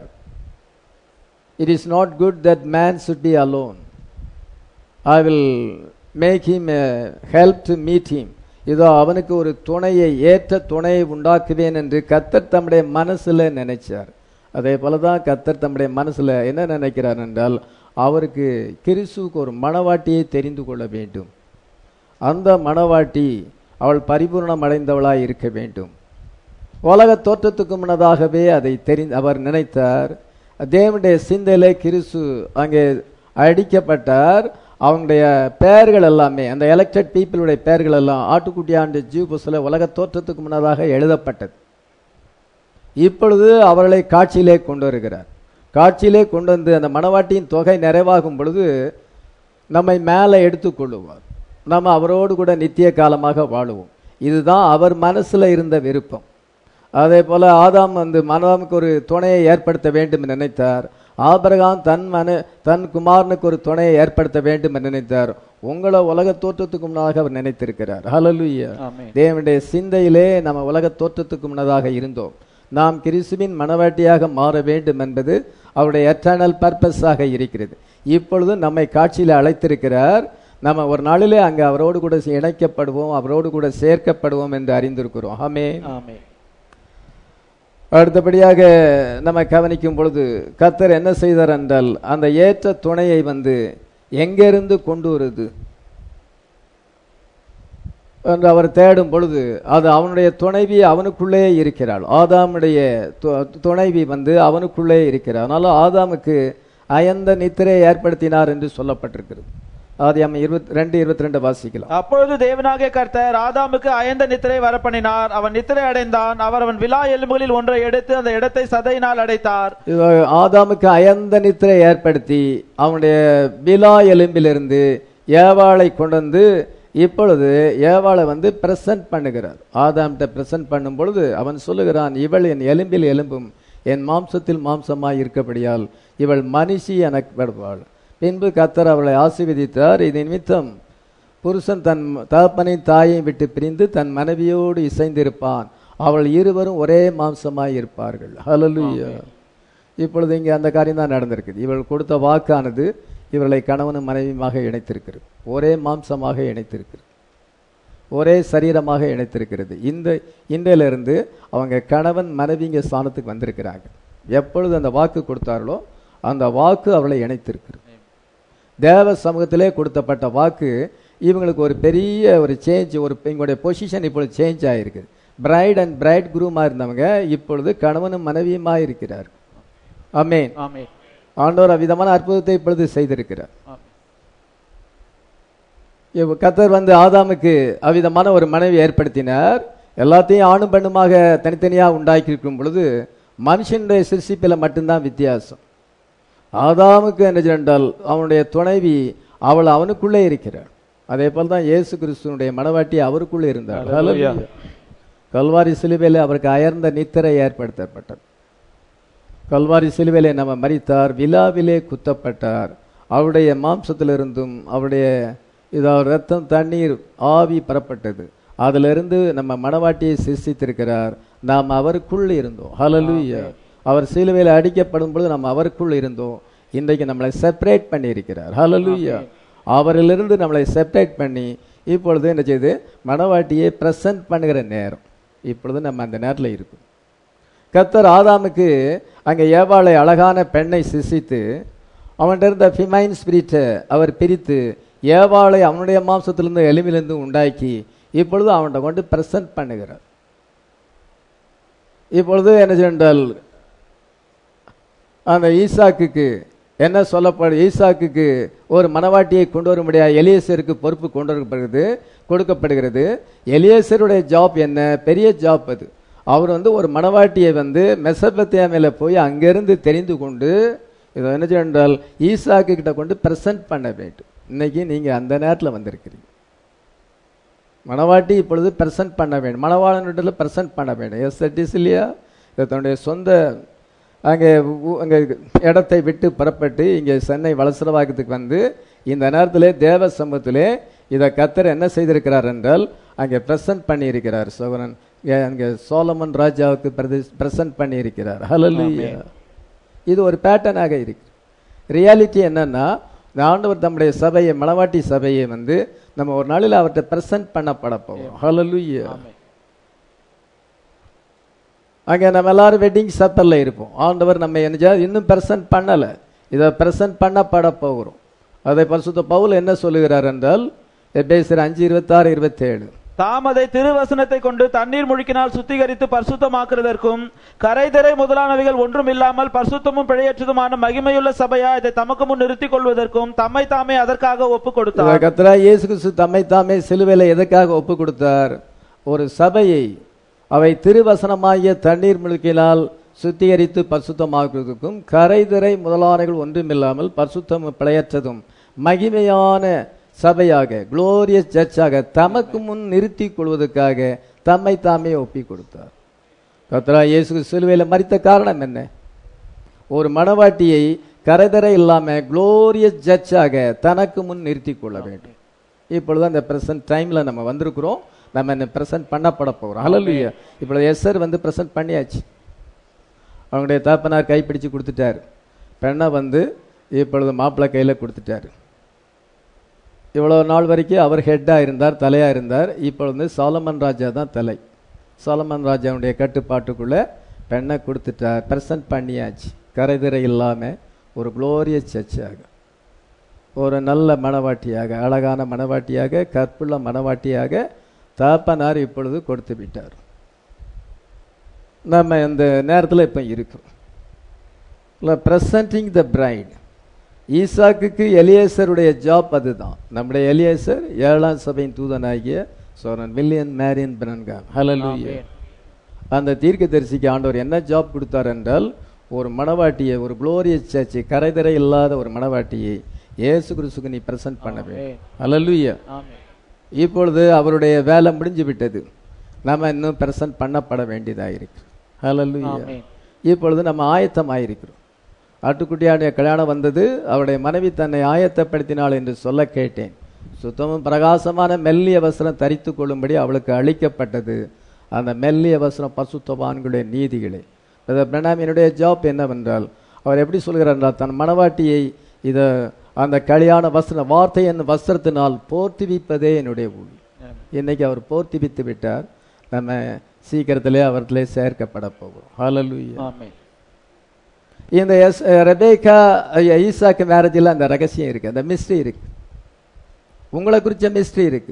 it is not good that man should be alone I will make him help to meet him இதோ அவனுக்கு ஒரு துணையை ஏற்ற துணையை உண்டாக்குவேன் என்று கத்தர் தம்முடைய மனசுல நினைச்சார் அதே போல தான் கத்தர் தம்முடைய மனசுல என்ன நினைக்கிறார் என்றால் அவருக்கு கிறிஸ்துவுக்கு ஒரு மணவாட்டியை தெரிந்து கொள்ள வேண்டும் அந்த மணவாட்டி அவள் பரிபூர்ணம் அடைந்தவளாய் இருக்க வேண்டும் உலக தோற்றத்துக்கு முன்னதாகவே அதை தெரி அவர் நினைத்தார் தேவனுடைய சிந்தையிலே கிறிஸ்து அங்கே அடிக்கப்பட்டார் அவங்களுடைய பெயர்கள் எல்லாமே அந்த எலெக்டட் பீப்புளுடைய பெயர்கள் எல்லாம் ஆட்டுக்குட்டியாண்டு ஜீவபுஸ்ல உலக தோற்றத்துக்கு முன்னதாக எழுதப்பட்டது இப்பொழுது அவர்களை காட்சியிலே கொண்டு வருகிறார் காட்சியிலே கொண்டு வந்து அந்த மணவாட்டியின் தொகை நிறைவாகும் பொழுது நம்மை மேலே எடுத்துக்கொள்ளுவார் நம்ம அவரோடு கூட நித்திய காலமாக வாழுவோம் இதுதான் அவர் மனசுல இருந்த விருப்பம் அதே போல ஆதாம் வந்து மனதாமுக்கு ஒரு துணையை ஏற்படுத்த வேண்டும் என்று நினைத்தார் ஆபிரகாம் தன் மன தன் குமாரனுக்கு ஒரு துணையை ஏற்படுத்த வேண்டும் என்று நினைத்தார் உங்களை உலக தோற்றத்துக்கு முன்னதாக அவர் நினைத்திருக்கிறார் ஹalleluya ஆமென். தேவனுடைய சிந்தையிலே நம்ம உலக தோற்றத்துக்கு முன்னதாக இருந்தோம் நாம் கிறிஸ்துவின் மனவாட்டியாக மாற வேண்டும் என்பது அவருடைய எட்டர்னல் பர்பஸாக இருக்கிறது இப்பொழுது நம்மை காட்சியில் அழைத்திருக்கிறார் நம்ம ஒரு நாளிலே அங்கே அவரோடு கூட இணைக்கப்படுவோம் அவரோடு கூட சேர்க்கப்படுவோம் என்று அறிந்திருக்கிறோம் ஆமே ஆமென். அடுத்தபடியாக நம்ம கவனிக்கும் பொழுது கத்தர் என்ன செய்தார் என்றால் அந்த ஏற்ற துணையை வந்து எங்கிருந்து கொண்டு வருது என்று அவர் தேடும் பொழுது அது அவனுடைய துணைவி அவனுக்குள்ளே இருக்கிறாள் ஆதாமுடைய து- துணைவி வந்து அவனுக்குள்ளே இருக்கிறார் அதனால ஆதாமுக்கு அயந்த நித்திரை ஏற்படுத்தினார் என்று சொல்லப்பட்டிருக்கிறது ஆதியாம இருபத்தி ரெண்டு இருபத்தி ரெண்டு வாசிக்கலாம் அப்பொழுது தேவனாகிய கர்த்தர் ஆதாமுக்கு அயர்ந்த நித்திரை வரப்பண்ணினார் அவன் நித்திரை அடைந்தான் அவர் அவன் விலா எலும்புகளில் ஒன்றை எடுத்து அந்த இடத்தை சதையினால் அடைத்தார் இது ஆதாமுக்கு அயர்ந்த நித்திரை ஏற்படுத்தி அவனுடைய விலா எலும்பிலிருந்து ஏவாளை கொண்டு வந்து இப்பொழுது ஏவாளை வந்து பிரசன்ட் பண்ணுகிறார் ஆதாம்கிட்ட பிரசன்ட் பண்ணும் பொழுது அவன் சொல்லுகிறான் இவள் என் எலும்பில் எலும்பும் என் மாம்சத்தில் மாம்சமாய் இருக்கபடியால் இவள் மனுஷி எனக்கு படுவாள் பின்பு கத்தர் அவளை ஆசீர்வதித்தார் இது நிமித்தம் புருஷன் தன் தகப்பனையும் தாயையும் விட்டு பிரிந்து தன் மனைவியோடு இசைந்திருப்பான் அவள் இருவரும் ஒரே மாம்சமாய் இருப்பார்கள் ஹalleluya இப்பொழுது இங்கே அந்த காரியம் தான் நடந்திருக்குது இவள் கொடுத்த வாக்கானது இவர்களை கணவனும் மனைவியுமாக இணைத்திருக்கிறது ஒரே மாம்சமாக இணைத்திருக்கிறது ஒரே சரீரமாக இணைத்திருக்கிறது இந்த இன்றையிலிருந்து அவங்க கணவன் மனைவிங்க ஸ்தானத்துக்கு வந்திருக்கிறாங்க எப்பொழுது அந்த வாக்கு கொடுத்தார்களோ அந்த வாக்கு அவளை இணைத்திருக்கிறது தேவ சமூகத்திலே கொடுத்தப்பட்ட வாக்கு இவங்களுக்கு ஒரு பெரிய ஒரு சேஞ்ச் ஒரு இவங்களுடைய பொசிஷன் இப்பொழுது சேஞ்ச் ஆகிருக்குது பிரைட் அண்ட் பிரைட் குரூமாக இருந்தவங்க இப்பொழுது கணவனும் மனைவியுமாக இருக்கிறார் ஆமென் ஆமென் ஆண்டவர் அவ்விதமான அற்புதத்தை இப்பொழுது செய்திருக்கிறார் ஆமென். இவ் கத்தர் வந்து ஆதாமுக்கு அவ்விதமான ஒரு மனைவி ஏற்படுத்தினார் எல்லாத்தையும் ஆணும் பெண்ணுமாக தனித்தனியாக உண்டாக்கி இருக்கும் பொழுது மனுஷனுடைய சிருஷ்டிப்பில் மட்டும்தான் வித்தியாசம் ஆதாமுக்கு என்ன என்றால் அவனுடைய துணைவி அவள் அவனுக்குள்ளே இருக்கிறாள் அதே போல் தான் இயேசு கிறிஸ்துவனுடைய மனவாட்டி அவருக்குள்ளே இருந்தாள் Hallelujah. கல்வாரி சிலுவையில் அவருக்கு அயர்ந்த நித்திரை ஏற்படுத்தப்பட்டது கல்வாரி சிலுவையிலே நம்ம மரித்தார் விழாவிலே குத்தப்பட்டார் அவருடைய மாம்சத்திலிருந்தும் அவருடைய இதாவது ரத்தம் தண்ணீர் ஆவி பெறப்பட்டது அதிலிருந்து நம்ம மணவாட்டியை சிருஷ்டித்திருக்கிறார் நாம் அவருக்குள் இருந்தோம் ஹalleluya அவர் சிலுவையில் அடிக்கப்படும் பொழுது நாம் அவருக்குள் இருந்தோம் இன்றைக்கு நம்மளை செப்பரேட் பண்ணி இருக்கிறார் ஹalleluya அவரிலிருந்து நம்மளை செப்பரேட் பண்ணி இப்பொழுது என்ன செய்யுது மணவாட்டியை பிரசன்ட் பண்ணுகிற நேரம் இப்பொழுது நம்ம அந்த நேரத்தில் இருக்கும் கத்தர் ஆதாமுக்கு அங்கே ஏவாளை அழகான பெண்ணை சிசித்து அவன்கிட்ட இருந்த ஃபிமைன் ஸ்பிரிட்டை அவர் பிரித்து ஏவாளை அவனுடைய மாம்சத்திலிருந்து எலும்பிலிருந்து உண்டாக்கி இப்பொழுது அவன்கிட்ட கொண்டு பிரசன்ட் பண்ணுகிறார் இப்பொழுது என்ன சென்றால் அந்த ஈசாக்குக்கு என்ன சொல்லப்படு ஈசாக்குக்கு ஒரு மனவாட்டியை கொண்டு வர முடியாது எலியேசருக்கு பொறுப்பு கொண்டு வரப்படுகிறது கொடுக்கப்படுகிறது எலியேசருடைய ஜாப் என்ன பெரிய ஜாப் அது அவர் வந்து ஒரு மனவாட்டியை வந்து மெசபத்தியாமையில போய் அங்கிருந்து தெரிந்து கொண்டு இதை என்ன செய்ய ஈசாக்கு கிட்ட கொண்டு பிரசன்ட் பண்ண வேண்டும் இன்னைக்கு நீங்க அந்த நேரத்தில் வந்திருக்கிறீங்க மணவாட்டி இப்பொழுது பிரசன்ட் பண்ண வேண்டும் மணவாளனிடத்துல பிரசன்ட் பண்ண வேண்டும் எஸ் தட் இஸ் இல்லையா இது தன்னுடைய சொந்த அங்கே ஊ- அங்கே இடத்தை விட்டு புறப்பட்டு இங்கே சென்னை வலசரவாக்கத்துக்கு வந்து இந்த நேரத்திலே தேவ சமூகத்திலே இதை கத்தர் என்ன செய்திருக்கிறார் என்றால் அங்கே பிரசன்ட் பண்ணியிருக்கிறார் சோகரன் அங்கே சோலமன் ராஜாவுக்கு பிரசன்ட் பண்ணியிருக்கிறார் ஹalleluya இது ஒரு பேட்டர்னாக இருக்கு ரியாலிட்டி என்னன்னா இந்த ஆண்டவர் தம்முடைய சபையை மணவாட்டி சபையை வந்து நம்ம ஒரு நாளில் அவர்கிட்ட பிரசன்ட் பண்ணப்பட போகிறோம் ஹalleluya அங்கே நம்ம எல்லாரும் வெட்டிங் சப்பரில் இருப்போம் ஆண்டவர் நம்ம என்ன செய்ய- இன்னும் பிரசன்ட் பண்ணலை இதை பிரசன்ட் பண்ணப்பட போகிறோம் அதை பரிசுத்த பவுல் என்ன சொல்லுகிறார் என்றால் எபேசியர் அஞ்சு இருபத்தாறு இருபத்தேழு தாம் அதை திருவசனத்தை கொண்டு தண்ணீர் முழுக்கினால் சுத்திகரித்து பரிசுத்தமாக்குறதற்கும் கரைதிரை முதலானவைகள் ஒன்றும் இல்லாமல் பரிசுத்தமும் பிழையற்றதுமான மகிமையுள்ள சபையா இதை தமக்கு முன் நிறுத்திக் கொள்வதற்கும் தம்மை தாமே அதற்காக ஒப்பு கொடுத்தார் கத்தரா இயேசு கிறிஸ்து தம்மை தாமே சிலுவையில் எதற்காக ஒப்பு கொடுத்தார் ஒரு சபையை அவை திருவசனமாகிய தண்ணீர் முழுக்கினால் சுத்திகரித்து பரிசுத்தமாக்குவதற்கும் கரைதிரை முதலானைகள் ஒன்றுமில்லாமல் பரிசுத்தமும் பிழையற்றதும் மகிமையான சபையாக குளோரியஸ் சர்ச்சாக தமக்கு முன் நிறுத்திக் கொள்வதற்காக தம்மை தாமே ஒப்பி கொடுத்தார் கத்தரா இயேசு கிறிஸ்து சிலுவையில் மறித்த காரணம் என்ன ஒரு மணவாட்டியை கரைதரை இல்லாம குளோரியஸ் ஜட்ஜாக தனக்கு முன் நிறுத்தி கொள்ள வேண்டும் இப்பொழுது அந்த பிரசன்ட் டைம்ல நம்ம வந்திருக்கிறோம் நம்ம என்ன பிரசன்ட் பண்ணப்பட போகிறோம் ஹalleluya இப்பொழுது எஸ்ஆர் வந்து பிரசன்ட் பண்ணியாச்சு அவங்களுடைய தகப்பனார் கைப்பிடிச்சு கொடுத்துட்டாரு பெண்ணை வந்து இப்பொழுது மாப்பிள்ளை கையில கொடுத்துட்டாரு இவ்வளவு நாள் வரைக்கும் அவர் ஹெட்டாக இருந்தார் தலையாக இருந்தார் இப்பொழுது வந்து சாலமன் ராஜா தான் தலை சாலமன் ராஜாவுடைய கட்டுப்பாட்டுக்குள்ள பெண்ணை கொடுத்துட்டார் பிரசன்ட் பண்ணியாச்சு கரைதிரை இல்லாமல் ஒரு குளோரியஸ் சர்ச்சாக ஒரு நல்ல மணவாட்டியாக அழகான மணவாட்டியாக கற்புள்ள மணவாட்டியாக தாப்பனார் இப்பொழுது கொடுத்து விட்டார் நம்ம இந்த நேரத்தில் இப்போ இருக்கிறோம் இல்லை ப்ரெசன்டிங் த பிரைட் ஈசாக்குக்கு எலியேசருடைய ஜாப் அதுதான் நம்முடைய எலியேசர் ஏழாம் சபையின் தூதனாகிய சோரன் வில்லியன் மேரியன் பிரன்காம் ஹalleluya அந்த தீர்க்கதரிசிக்கு ஆண்டவர் என்ன ஜாப் கொடுத்தார் என்றால் ஒரு மணவாட்டியை ஒரு குளோரியஸ் சர்ச்சை கரைதரை இல்லாத ஒரு மணவாட்டியை இயேசு கிறிஸ்துக்கு நீ பிரசன்ட் பண்ண வேண்டும் ஹalleluya ஆமென். இப்பொழுது அவருடைய வேலை முடிஞ்சு விட்டது நம்ம இன்னும் பிரசன்ட் பண்ணப்பட வேண்டியதாக இருக்கு ஹalleluya ஆமென். இப்பொழுது நம்ம ஆயத்தமாயிருக்கிறோம் ஆட்டுக்குட்டியாடைய கல்யாணம் வந்தது அவருடைய மனைவி தன்னை ஆயத்தப்படுத்தினாள் என்று சொல்ல கேட்டேன் சுத்தமும் பிரகாசமான மெல்லிய வஸ்திரம் தரித்து கொள்ளும்படி அவளுக்கு அளிக்கப்பட்டது அந்த மெல்லிய வஸ்திரம் பசுத்தவான்களுடைய நீதிகளே பிரணாமியனுடைய ஜாப் என்னவென்றால் அவர் எப்படி சொல்கிறார் என்றால் தன் மணவாட்டியை இத அந்த கல்யாண வஸ்திர வார்த்தை என் வஸ்திரத்தினால் போர்த்திவிப்பதே என்னுடைய ஊழி இன்னைக்கு அவர் போர்த்திவித்து விட்டார் நம்ம சீக்கிரத்திலே அவர்களை சேர்க்கப்பட போகிறோம் ஹalleluya ஆமென். இந்த எஸ் ரெபேக்கா ஈசாக்கு மேரேஜில் அந்த ரகசியம் இருக்கு அந்த மிஸ்ட்ரி இருக்கு உங்களை குறித்த மிஸ்ட்ரி இருக்கு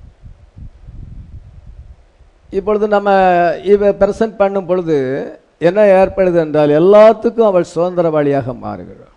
இப்பொழுது நம்ம இவ பிரசன்ட் பண்ணும் பொழுது என்ன ஏற்படுது என்றால் எல்லாத்துக்கும் அவள் சுதந்திரவாளியாக மாறுகிறாள்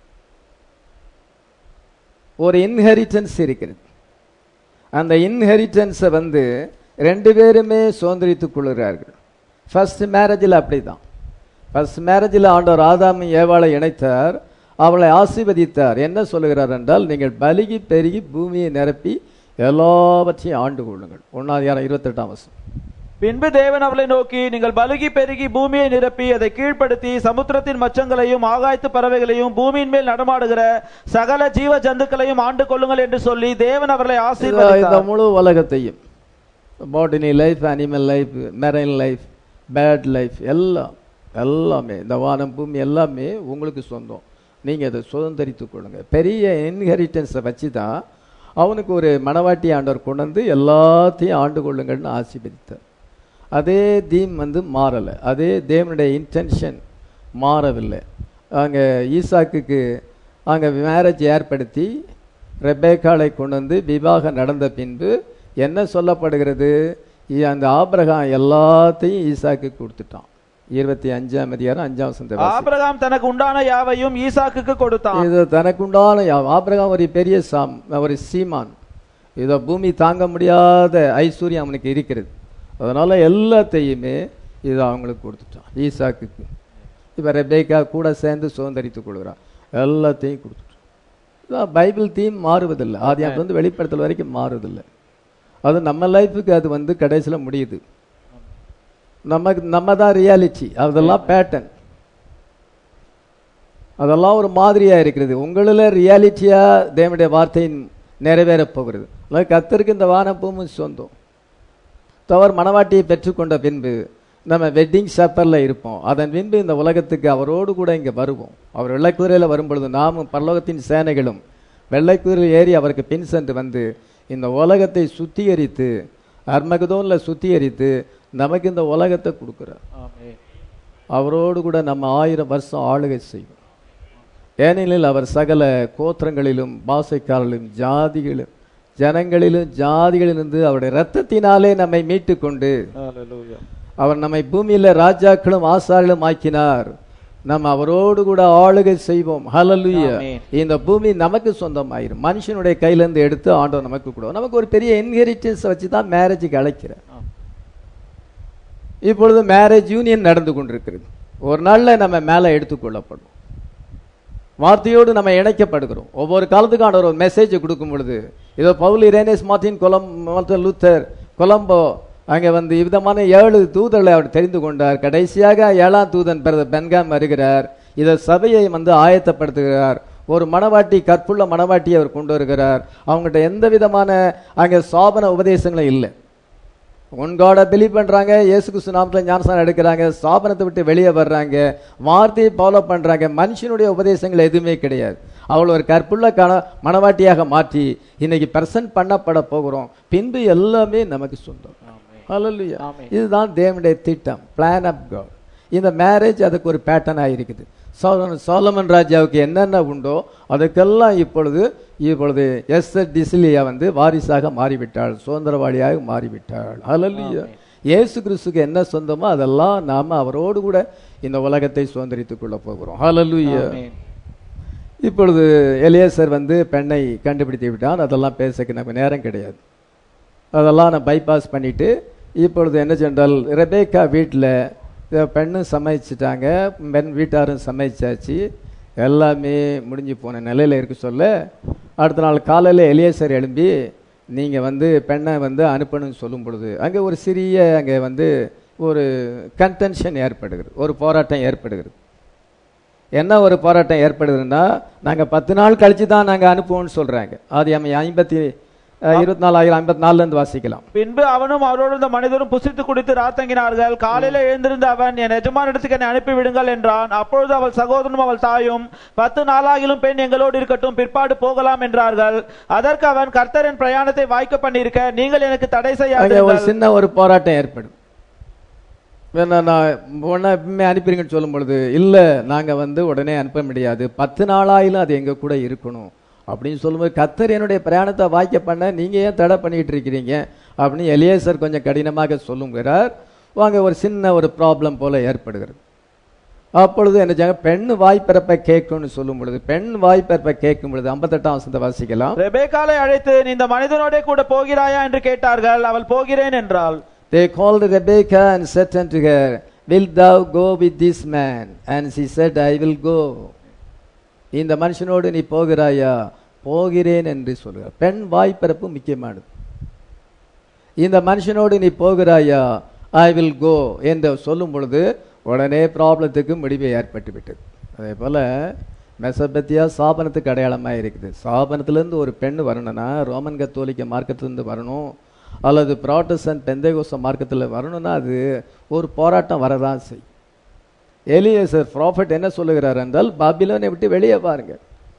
ஒரு இன்ஹெரிட்டன்ஸ் இருக்கிறது அந்த இன்ஹெரிட்டன்ஸை வந்து ரெண்டு பேருமே சுதந்திரித்துக் கொள்கிறார்கள் ஃபர்ஸ்ட் மேரேஜில் அப்படிதான் ஃபர்ஸ்ட் மேரேஜில் ஆண்டவர் ஆதாம் ஏவாளை இணைத்தார் அவளை ஆசீர்வதித்தார் என்ன சொல்லுகிறார் என்றால் நீங்கள் பலுகி பெருகி பூமியை நிரப்பி எல்லாவற்றையும் ஆண்டு கொள்ளுங்கள் ஒன்னாவது இருபத்தெட்டாம் வருஷம் பின்பு தேவன் அவளை நோக்கி நீங்கள் பலுகி பெருகி பூமியை நிரப்பி அதை கீழ்ப்படுத்தி சமுத்திரத்தின் மச்சங்களையும் ஆகாயத்து பறவைகளையும் பூமியின் மேல் நடமாடுகிற சகல ஜீவ ஜந்துக்களையும் ஆண்டு கொள்ளுங்கள் என்று சொல்லி தேவன் அவர்களை இந்த ஆசீர்வதித்தார் முழு உலகத்தையும் botany life animal life marine life bird life எல்லாம் எல்லாமே இந்த வானம் பூமி எல்லாமே உங்களுக்கு சொந்தம் நீங்கள் அதை சுதந்திரித்துக் கொள்ளுங்க பெரிய இன்ஹெரிட்டன்ஸை வச்சு தான் அவனுக்கு ஒரு மணவாட்டி ஆண்டவர் கொண்டு வந்து எல்லாத்தையும் ஆண்டு கொள்ளுங்கள்னு ஆசீர்வதித்தார் அதே தீம் வந்து மாறலை அதே தேவனுடைய இன்டென்ஷன் மாறவில்லை அங்கே ஈசாக்குக்கு அங்கே மேரேஜ் ஏற்படுத்தி ரெபேக்காளை கொண்டு வந்து விவாகம் நடந்த பின்பு என்ன சொல்லப்படுகிறது இ- அந்த ஆபிரகாம் எல்லாத்தையும் ஈசாக்கு கொடுத்துட்டான் இருபத்தி அஞ்சாம் அதிகாரம் அஞ்சாம் வசனத்தை வாசி. ஆபிரகாம் தனக்கு உண்டான யாவையும் ஈசாக்குக்கு கொடுத்தான் இது தனக்குண்டான யா- ஆபிரகாம் ஒரு பெரிய சாம் ஒரு சீமான் இதோ பூமி தாங்க முடியாத ஐஸ்வர்யம் அவனுக்கு இருக்கிறது அதனால எல்லாத்தையுமே இது அவங்களுக்கு கொடுத்துட்டான் ஈசாக்குக்கு இப்போ ரெபேக்கா கூட சேர்ந்து சுதந்திரித்துக் கொள்கிறான் எல்லாத்தையும் கொடுத்துட்டான் இதான் பைபிள் தீம் மாறுவதில்லை ஆதி வந்து வெளிப்படுத்தல் வரைக்கும் மாறுவதில்லை அது நம்ம லைஃபுக்கு அது வந்து கடைசியில் முடியுது நமக்கு நம்ம தான் ரியாலிட்டி அதெல்லாம் பேட்டர்ன் அதெல்லாம் ஒரு மாதிரியா இருக்கிறது உங்களில் ரியாலிட்டியா தேவனுடைய வார்த்தையின் நிறைவேறப் போகிறது அதனால கத்தருக்கு இந்த வானப்பூமும் சொந்தம் தவறு மணவாட்டியை பெற்றுக்கொண்ட பின்பு நம்ம வெட்டிங் ஷப்பரில் இருப்போம் அதன் பின்பு இந்த உலகத்துக்கு அவரோடு கூட இங்கே வருவோம் அவர் வெள்ளைக்குதிரையில் வரும்பொழுது நாமும் பரலோகத்தின் சேனைகளும் வெள்ளைக்குதிரையில் ஏறி அவருக்கு பின் சென்று வந்து இந்த உலகத்தை சுத்திகரித்து அர்மகதோனில் சுத்திகரித்து நமக்கு இந்த உலகத்தை கொடுக்குறார் அவரோடு கூட நம்ம ஆயிரம் வருஷம் ஆளுகை செய்வோம் ஏனெனில் அவர் சகல கோத்திரங்களிலும் பாசைக்காரர்களும் ஜாதிகளும் ஜனங்களிலும் ஜாதிகளிலிருந்து அவருடைய இரத்தத்தினாலே நம்மை மீட்டு கொண்டு அவர் நம்மை பூமியில ராஜாக்களும் ஆசாரிகளும் ஆக்கினார் நம்ம அவரோடு கூட ஆளுகை செய்வோம் ஹalleluya ஆமென். இந்த பூமி நமக்கு சொந்தமாயிரும் மனுஷனுடைய கையில இருந்து எடுத்து ஆண்டவர் நமக்கு கொடுவோம் நமக்கு ஒரு பெரிய இன்ஹெரிட்டன்ஸ் வச்சு தான் மேரேஜுக்கு அழைக்கிறார் இப்பொழுது மேரேஜ் யூனியன் நடந்து கொண்டிருக்கிறது ஒரு நாள்ல நம்ம மேல எடுத்துக்கொள்ளப்படும் வார்த்தையோடு நம்ம இணைக்கப்படுகிறோம் ஒவ்வொரு காலத்துக்கான ஒரு மெசேஜ் கொடுக்கும் பொழுது இதோ பவுல் இரேனேஸ் மார்டின் கொலம் மார்ட்டின் லூத்தர் கொலம்போ அங்கே வந்து விதமான ஏழு தூதர்களை அவர் தெரிந்து கொண்டார் கடைசியாக ஏழாம் தூதன் பிரதர் பென்காம் வருகிறார் இதை சபையை வந்து ஆயத்தப்படுத்துகிறார் ஒரு மணவாட்டி கற்புள்ள மணவாட்டியை அவர் கொண்டு வருகிறார் அவங்ககிட்ட எந்த விதமான அங்கே சாபன உபதேசங்களும் இல்லை ஒன் காடை பிலீவ் பண்றாங்க இயேசு கிறிஸ்து நாமத்துல ஞானஸ்தானம் எடுக்கிறாங்க ஸ்தாபனத்தை விட்டு வெளியே வர்றாங்க வார்த்தையை ஃபாலோ பண்றாங்க மனுஷனுடைய உபதேசங்கள் எதுவுமே கிடையாது அவள் ஒரு கற்புள்ள கண மணவாட்டியாக மாற்றி இன்னைக்கு பிரசன்ட் பண்ணப்பட போகிறோம் பின்பு எல்லாமே நமக்கு சொந்தம் Hallelujah. இதுதான் தேவனுடைய திட்டம் பிளான் ஆஃப் காட் இந்த மேரேஜ் அதுக்கு ஒரு பேட்டர்னாக இருக்குது சோலமன் சோலமன் ராஜாவுக்கு என்னென்ன உண்டோ அதுக்கெல்லாம் இப்பொழுது இப்பொழுது எஸ் டிசிலியா வந்து வாரிசாக மாறிவிட்டாள் சுதந்திரவாளியாக மாறிவிட்டாள் ஹalleluya இயேசு கிறிஸ்துக்கு என்ன சொந்தமோ அதெல்லாம் நாம அவரோடு கூட இந்த உலகத்தை சுதந்திரித்துக் கொள்ள போகிறோம் ஹalleluya இப்பொழுது எலியேசர் வந்து பெண்ணை கண்டுபிடித்து விட்டான் அதெல்லாம் பேசக்கு நமக்கு நேரம் கிடையாது அதெல்லாம் நான் பைபாஸ் பண்ணிட்டு இப்பொழுது என்ன சென்றால் ரெபேக்கா வீட்டில் பெண்ணும் சமைச்சிட்டாங்க பெண் வீட்டாரும் சமைச்சாச்சு எல்லாமே முடிஞ்சு போன நிலையில் இருக்க சொல்ல அடுத்த நாள் காலையில் எலியேசர் எழும்பி நீங்கள் வந்து பெண்ணை வந்து அனுப்பணும்னு சொல்லும் பொழுது அங்கே ஒரு சிறிய அங்கே வந்து ஒரு கன்டென்ஷன் ஏற்படுகிறது ஒரு போராட்டம் ஏற்படுகிறது என்ன ஒரு போராட்டம் ஏற்படுதுன்னா நாங்கள் பத்து நாள் கழிச்சு தான் நாங்கள் அனுப்புவோம்னு சொல்கிறாங்க அது நம்ம ஐம்பத்தி இருபத்தி நாலாயிரம் ஐம்பத்தி நாலுலேருந்து வாசிக்கலாம் பின்பு அவனும் அவரோடு இருந்த மனிதரும் புசித்து குடித்து ராத்தங்கினார்கள் காலையில எழுந்திருந்த அவன் என் எஜமானிடத்துக்கு என்னை அனுப்பி விடுங்கள் என்றான் அப்பொழுது அவள் சகோதரனும் அவள் தாயும் பத்து நாளாகிலும் பெண் எங்களோடு இருக்கட்டும் பிற்பாடு போகலாம் என்றார்கள் அதற்கு அவன் கர்த்தரின் பிரயாணத்தை வாய்க்க பண்ணியிருக்க நீங்கள் எனக்கு தடை அங்கே ஒரு செய்யாதீர்கள் சின்ன ஒரு போராட்டம் ஏற்படும் வேணா நான் உடனே எப்பவுமே அனுப்பிடுங்கன்னு சொல்லும் பொழுது இல்லை நாங்கள் வந்து உடனே அனுப்ப முடியாது பத்து நாளாயிலும் அது எங்கள் கூட இருக்கணும் அப்படின்னு சொல்லும்போது கத்தர் என்னுடைய பிரயாணத்தை வாய்க்க பண்ண நீங்க ஏன் தடை பண்ணிட்டு இருக்கிறீங்க அப்படின்னு எலியேசர் கொஞ்சம் கடினமாக சொல்லுங்கிறார் வாங்க ஒரு சின்ன ஒரு ப்ராப்ளம் போல ஏற்படுகிறது அப்பொழுது என்ன செய்யாங்க பெண் வாய்ப்பிறப்பை கேட்கும்னு சொல்லும் பொழுது பெண் வாய்ப்பிறப்பை கேட்கும் பொழுது ஐம்பத்தெட்டாம் வசனத்தை வாசிக்கலாம் ரெபேக்காலை அழைத்து நீ இந்த மனிதனோட கூட போகிறாயா என்று கேட்டார்கள் அவள் போகிறேன் என்றாள் They called Rebekah and said unto her, Wilt thou go with this man? And she said, I will go. இந்த மனுஷனோடு நீ போகிறாயா போகிறேன் என்று சொல்கிறார் பெண் வாய்ப்பிறப்பு முக்கியமானது இந்த மனுஷனோடு நீ போகிறாயா ஐ வில் கோ என்று சொல்லும் பொழுது உடனே ப்ராப்ளத்துக்கு முடிவு ஏற்பட்டு விட்டது அதே போல மெசபத்தியா சாபனத்துக்கு அடையாளமாக இருக்குது சாபனத்திலேருந்து ஒரு பெண் வரணும்னா ரோமன் கத்தோலிக்க மார்க்கத்திலிருந்து வரணும் அல்லது ப்ராட்டஸ்டன்ட் பெந்தைகோச மார்க்கத்தில் வரணும்னா அது ஒரு போராட்டம் வரதான் செய்யும் எலியேசர் ப்ராஃபட் என்ன சொல்லுகிறார் என்றால் பாபிலோனை விட்டு வெளியே பாருங்க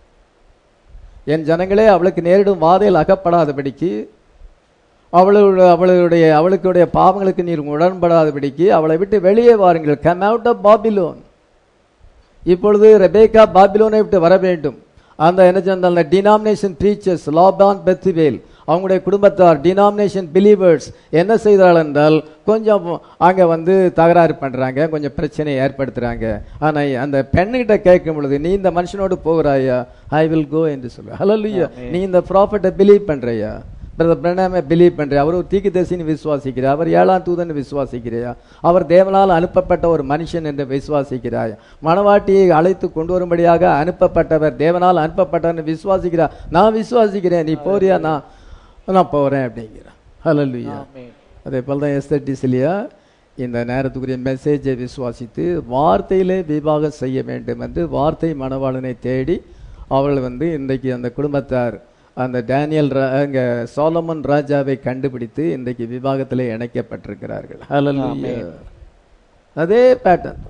என் ஜனங்களே அவளுக்கு நேரிடும் வாதையில் அகப்படாதபடிக்கு அவளுடைய அவளுடைய அவளுக்குடைய பாவங்களுக்கு நீர் உடன்படாதபடிக்கு அவளை விட்டு வெளியே வாருங்கள் கம் அவுட் ஆஃப் பாபிலோன் இப்பொழுது ரெபேக்கா பாபிலோனை விட்டு வர வேண்டும் அந்த என்ன சொன்னால் அந்த டினாமினேஷன் ப்ரீச்சர்ஸ் லாபான் பெத்துவேல் அவங்களுடைய குடும்பத்தார் டினாமினேஷன் பிலீவர்ஸ் என்ன செய்தார்கள் என்றால் கொஞ்சம் அங்கே வந்து தகராறு பண்ணுறாங்க கொஞ்சம் பிரச்சனையை ஏற்படுத்துகிறாங்க ஆனால் அந்த பெண்ணுகிட்ட கேட்கும் பொழுது நீ இந்த மனுஷனோடு போகிறாயா ஐ வில் கோ என்று சொல்லுவேன் ஹலோ நீ இந்த ப்ராஃபிட்டை பிலீவ் பண்ணுறியா பிரதர் பிரணாம பிலீவ் பண்றியா அவர் ஒரு தீக்குதரிசின்னு விசுவாசிக்கிறார் அவர் ஏழாம் தூதன் விசுவாசிக்கிறையா அவர் தேவனால் அனுப்பப்பட்ட ஒரு மனுஷன் என்று விசுவாசிக்கிறாய் மணவாட்டியை அழைத்து கொண்டு வரும்படியாக அனுப்பப்பட்டவர் தேவனால் அனுப்பப்பட்டவர்னு விசுவாசிக்கிறார் நான் விசுவாசிக்கிறேன் நீ போறியா நான் நான் போறேன் அப்படிங்கிறான் ஹலல்லுயா அதே போல தான் எஸ்தட்டிஸ்லியா இந்த நேரத்துக்குரிய மெசேஜை விசுவாசித்து வார்த்தையிலே விவாகம் செய்ய வேண்டும் என்று வார்த்தை மணவாளனை தேடி அவர்கள் வந்து இன்றைக்கு அந்த குடும்பத்தார் அந்த டேனியல் ரா- அங்க சாலமன் ராஜாவை கண்டுபிடித்து இன்றைக்கு விவாகத்திலே இணைக்கப்பட்டிருக்கிறார்கள் ஹalleluya. அதே பேட்டர்ன்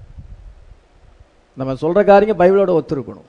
நம்ம சொல்ற காரியம் பைபிளோட ஒத்துருக்கணும்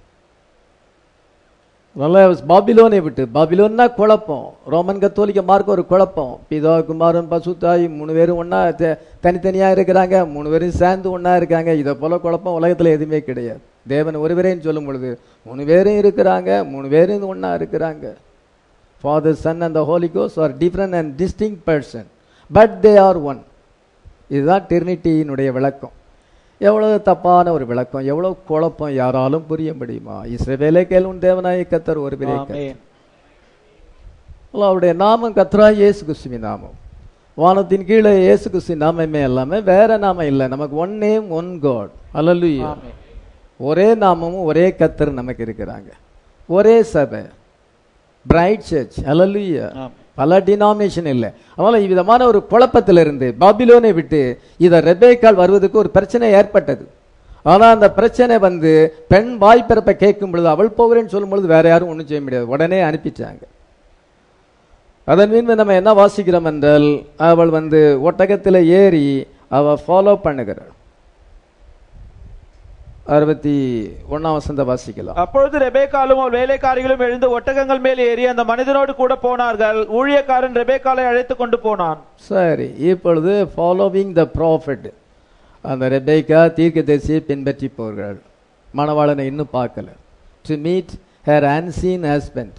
நல்ல பாபிலோனை விட்டு பாபிலோன்னா குழப்பம் ரோமன் கத்தோலிக்க மார்க் ஒரு குழப்பம் பிதா குமாரன் பசுத்தாய் மூணு பேரும் ஒண்ணா த- தனித்தனியா இருக்கிறாங்க மூணு பேரும் சேர்ந்து ஒண்ணா இருக்காங்க இதை போல குழப்பம் உலகத்துல எதுவுமே கிடையாது தேவன் ஒருவரேன்னு சொல்லும் பொழுது மூணு பேரும் இருக்கிறாங்க மூணு பேரும் ஒண்ணா இருக்கிறாங்க Father Son and the Holy கோஸ் are different and distinct persons but they are one இதுதான் டெர்னிட்டியினுடைய விளக்கம் எவ்வளவு தப்பான ஒரு விளக்கம் எவ்வளவு குழப்பம் யாராலும் புரிய முடியுமா இஸ்ரவேலே கேளும் தேவனாய கத்தர் ஒரு பெரிய கர்த்தர். ஆமென். அல்ல, அவருடைய நாமம் கத்ரா இயேசு கிறிஸ்துவின் நாமம் வானத்தின் கீழே இயேசு கிறிஸ்துவின் நாமமே எல்லாமே வேற நாமம் இல்லை நமக்கு ஒன் நேம் ஒன் காட் அல்லலுயா ஆமென். ஒரே நாமமும் ஒரே கத்தர் நமக்கு இருக்கிறாங்க ஒரே சபை பிரைட் சர்ச் அல்லலுயா ஆமென். பல டினாமினேஷன் இல்லை அதனால இவ்விதமான ஒரு குழப்பத்திலிருந்து பாபிலோனை விட்டு இதை ரெபேக்கால் வருவதற்கு ஒரு பிரச்சனை ஏற்பட்டது ஆனா அந்த பிரச்சனை வந்து பெண் வாய் பிறப்பை கேட்கும் பொழுது அவள் போகிறேன்னு சொல்லும் பொழுது வேற யாரும் ஒன்றும் செய்ய முடியாது உடனே அனுப்பிச்சாங்க அதன் மீது நம்ம என்ன வாசிக்கிறோம் என்றால் அவள் வந்து ஒட்டகத்தில் ஏறி அவ ஃபாலோ பண்ணுகிறாள் அறுபத்தி ஒன்னாம் வசந்த வாசிக்கலாம் அப்பொழுது ரெபேக்காலும் அவள் வேலைக்காரிகளும் எழுந்து ஒட்டகங்கள் மேல் ஏறி அந்த மனிதனோடு கூட போனார்கள் ஊழியக்காரன் ரெபேக்காலை அழைத்து கொண்டு போனான் சரி இப்பொழுது ஃபாலோவிங் த ப்ராஃபிட் அந்த ரெபேக்கா தீர்க்கதரிசியை பின்பற்றி போகிறாள் மணவாளனை இன்னும் பார்க்கல to meet her unseen husband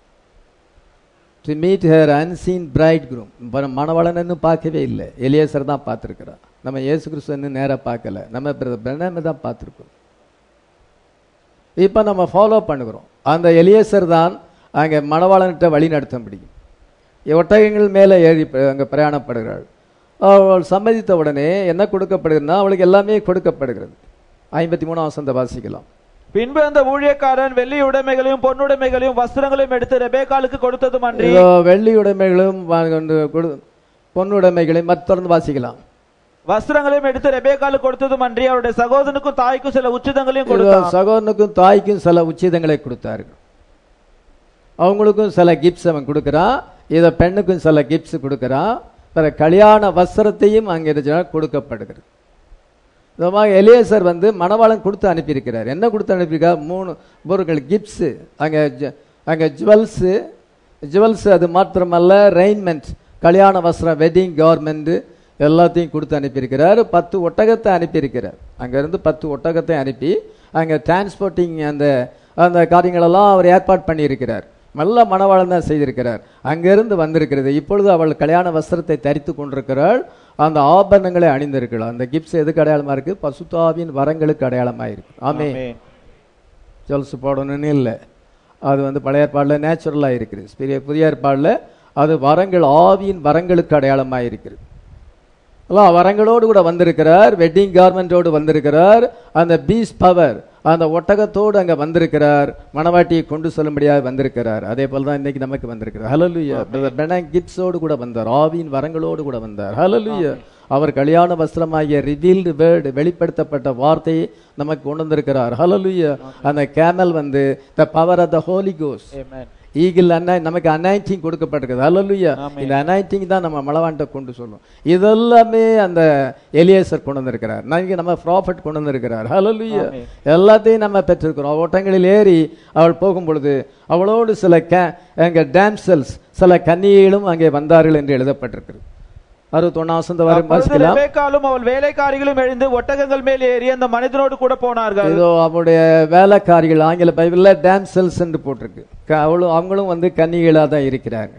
to meet her unseen bridegroom மணவாளன் இன்னும் பார்க்கவே இல்லை எலியேசர் தான் பார்த்துருக்கிறான் நம்ம இயேசு கிறிஸ்து இன்னும் நேராக பார்க்கல நம்ம பிரணாம தான் பார்த்துருக்கோம் இப்போ நம்ம ஃபாலோ பண்ணுகிறோம் அந்த எலியேசர் தான் அங்கே மணவாளன்கிட்ட வழி நடத்த முடியும் ஒட்டகங்கள் மேலே ஏறி ப- அங்கே பிரயாணப்படுகிறாள் அவள் சம்மதித்த உடனே என்ன கொடுக்கப்படுகிறதுனா அவளுக்கு எல்லாமே கொடுக்கப்படுகிறது ஐம்பத்தி மூணாம் வசந்த வாசிக்கலாம் பின்பு அந்த ஊழியக்காரன் வெள்ளி உடைமைகளையும் பொன்னுடைமைகளையும் வஸ்திரங்களையும் எடுத்து ரெபேக்காலுக்கு கொடுத்ததும் அன்றி இதோ வெள்ளி உடைமைகளும் வா- கொண்டு கொடு- பொன்னுடைமைகளையும் மற்ற தொடர்ந்து வாசிக்கலாம் வஸ்திரங்களையும் எடுத்து ரெபேக்காலுக்கு கொடுத்ததும் அன்றி அவருடைய சகோதரனுக்கும் தாய்க்கும் சில உச்சிதங்களையும் இதோ கொடுத்தான் சகோதரனுக்கும் தாய்க்கும் சில உச்சிதங்களை கொடுத்தார்கள் அவங்களுக்கும் சில கிஃப்ட்ஸ் அவன் கொடுக்குறான் இதை பெண்ணுக்கும் சில கிஃப்ட்ஸ் கொடுக்குறான் பிற கல்யாண வஸ்திரத்தையும் அங்கே இருந்துச்சுன்னா கொடுக்கப்படுகிறது விதமாக எலியேசர் வந்து மணவாளன் கொடுத்து அனுப்பியிருக்கிறார் என்ன கொடுத்து அனுப்பியிருக்கார் மூணு பொருட்கள் கிஃப்ட்ஸு அங்கே ஜ- அங்கே ஜுவல்ஸு ஜுவல்ஸ் அது மாத்திரமல்ல ரெயின்மெண்ட் கல்யாண வஸ்திரம் வெட்டிங் கவர்மெண்ட் எல்லாத்தையும் கொடுத்து அனுப்பியிருக்கிறார் பத்து ஒட்டகத்தை அனுப்பியிருக்கிறார் அங்கேருந்து பத்து ஒட்டகத்தை அனுப்பி அங்கே டிரான்ஸ்போர்ட்டிங் அந்த அந்த காரியங்களெல்லாம் அவர் ஏற்பாடு பண்ணியிருக்கிறார் நல்ல மணவாளன் தான் செய்திருக்கிறார் அங்கிருந்து வந்திருக்கிறது இப்பொழுது அவள் கல்யாண வஸ்திரத்தை தரித்து கொண்டிருக்கிறாள் அந்த ஆபரணங்களை அணிந்திருக்கிறாள் அந்த கிப்ஸ் எதுக்கு அடையாளமா இருக்கு பசுத்தாவின் வரங்களுக்கு அடையாளமா இருக்கு ஆமே ஆமென். ஜொல்ஸ் போடணும்னு இல்லை அது வந்து பழைய ஏற்பாடில் நேச்சுரலாக இருக்குது பெரிய புதிய ஏற்பாடில் அது வரங்கள் ஆவியின் வரங்களுக்கு அடையாளமாக இருக்குது எல்லாம் வரங்களோடு கூட வந்திருக்கிறார் வெட்டிங் கார்மெண்டோடு வந்திருக்கிறார் அந்த பீஸ் பவர் அந்த ஒட்டகத்தோடு அங்க வந்திருக்கிறார் மணவாட்டியை கொண்டு செல்லும்படியாக வந்திருக்கிறார் அதே போல தான் இன்னைக்கு நமக்கு வந்திருக்கிறார் ஹலலுயா பிரதர் பெனாங் கிப்ஸோடு கூட வந்தார் ஆவியின் வரங்களோடு கூட வந்தார் ஹலலுயா அவர் கல்யாண வஸ்திரமாகிய ரிவீல்டு வேர்டு வெளிப்படுத்தப்பட்ட வார்த்தையை நமக்கு கொண்டு வந்திருக்கிறார் ஹலலுயா அந்த கேமல் வந்து the power of the Holy கோஸ் Amen. ஈகிள் அண்ணா நமக்கு அனாயிட்டிங் கொடுக்கப்பட்டிருக்குது ஹalleluya இந்த அனாயிட்டிங் தான் நம்ம மலவான்ட்ட கொண்டு சொல்லும் இதெல்லாமே அந்த எலியேசர் கொண்டு வந்திருக்கிறார் நாளைக்கு நம்ம ப்ராஃபட் கொண்டு வந்திருக்கிறார் ஹalleluya எல்லாத்தையும் நம்ம பெற்றிருக்கிறோம் ஓட்டங்களில் ஏறி அவள் போகும் பொழுது அவளோடு சில கே அங்கே டேம்சல்ஸ் சில கன்னிகைகளும் அங்கே வந்தார்கள் என்று எழுதப்பட்டிருக்கிறது அறுபத்தொன்னாம் வசந்த வரை அப்பொழுது வாசிக்கலாம் ரெபெக்காலும் அவள் வேலைக்காரிகளும் எழுந்து ஒட்டகங்கள் மேல் ஏறி அந்த மனிதனோடு கூட போனார்கள் ஏதோ அவருடைய வேலைக்காரிகள் ஆங்கில பைபிள்ல டேம்சல்ஸ் என்று போட்டிருக்கு க- அவளும் அவங்களும் வந்து கன்னிகளா தான் இருக்கிறாங்க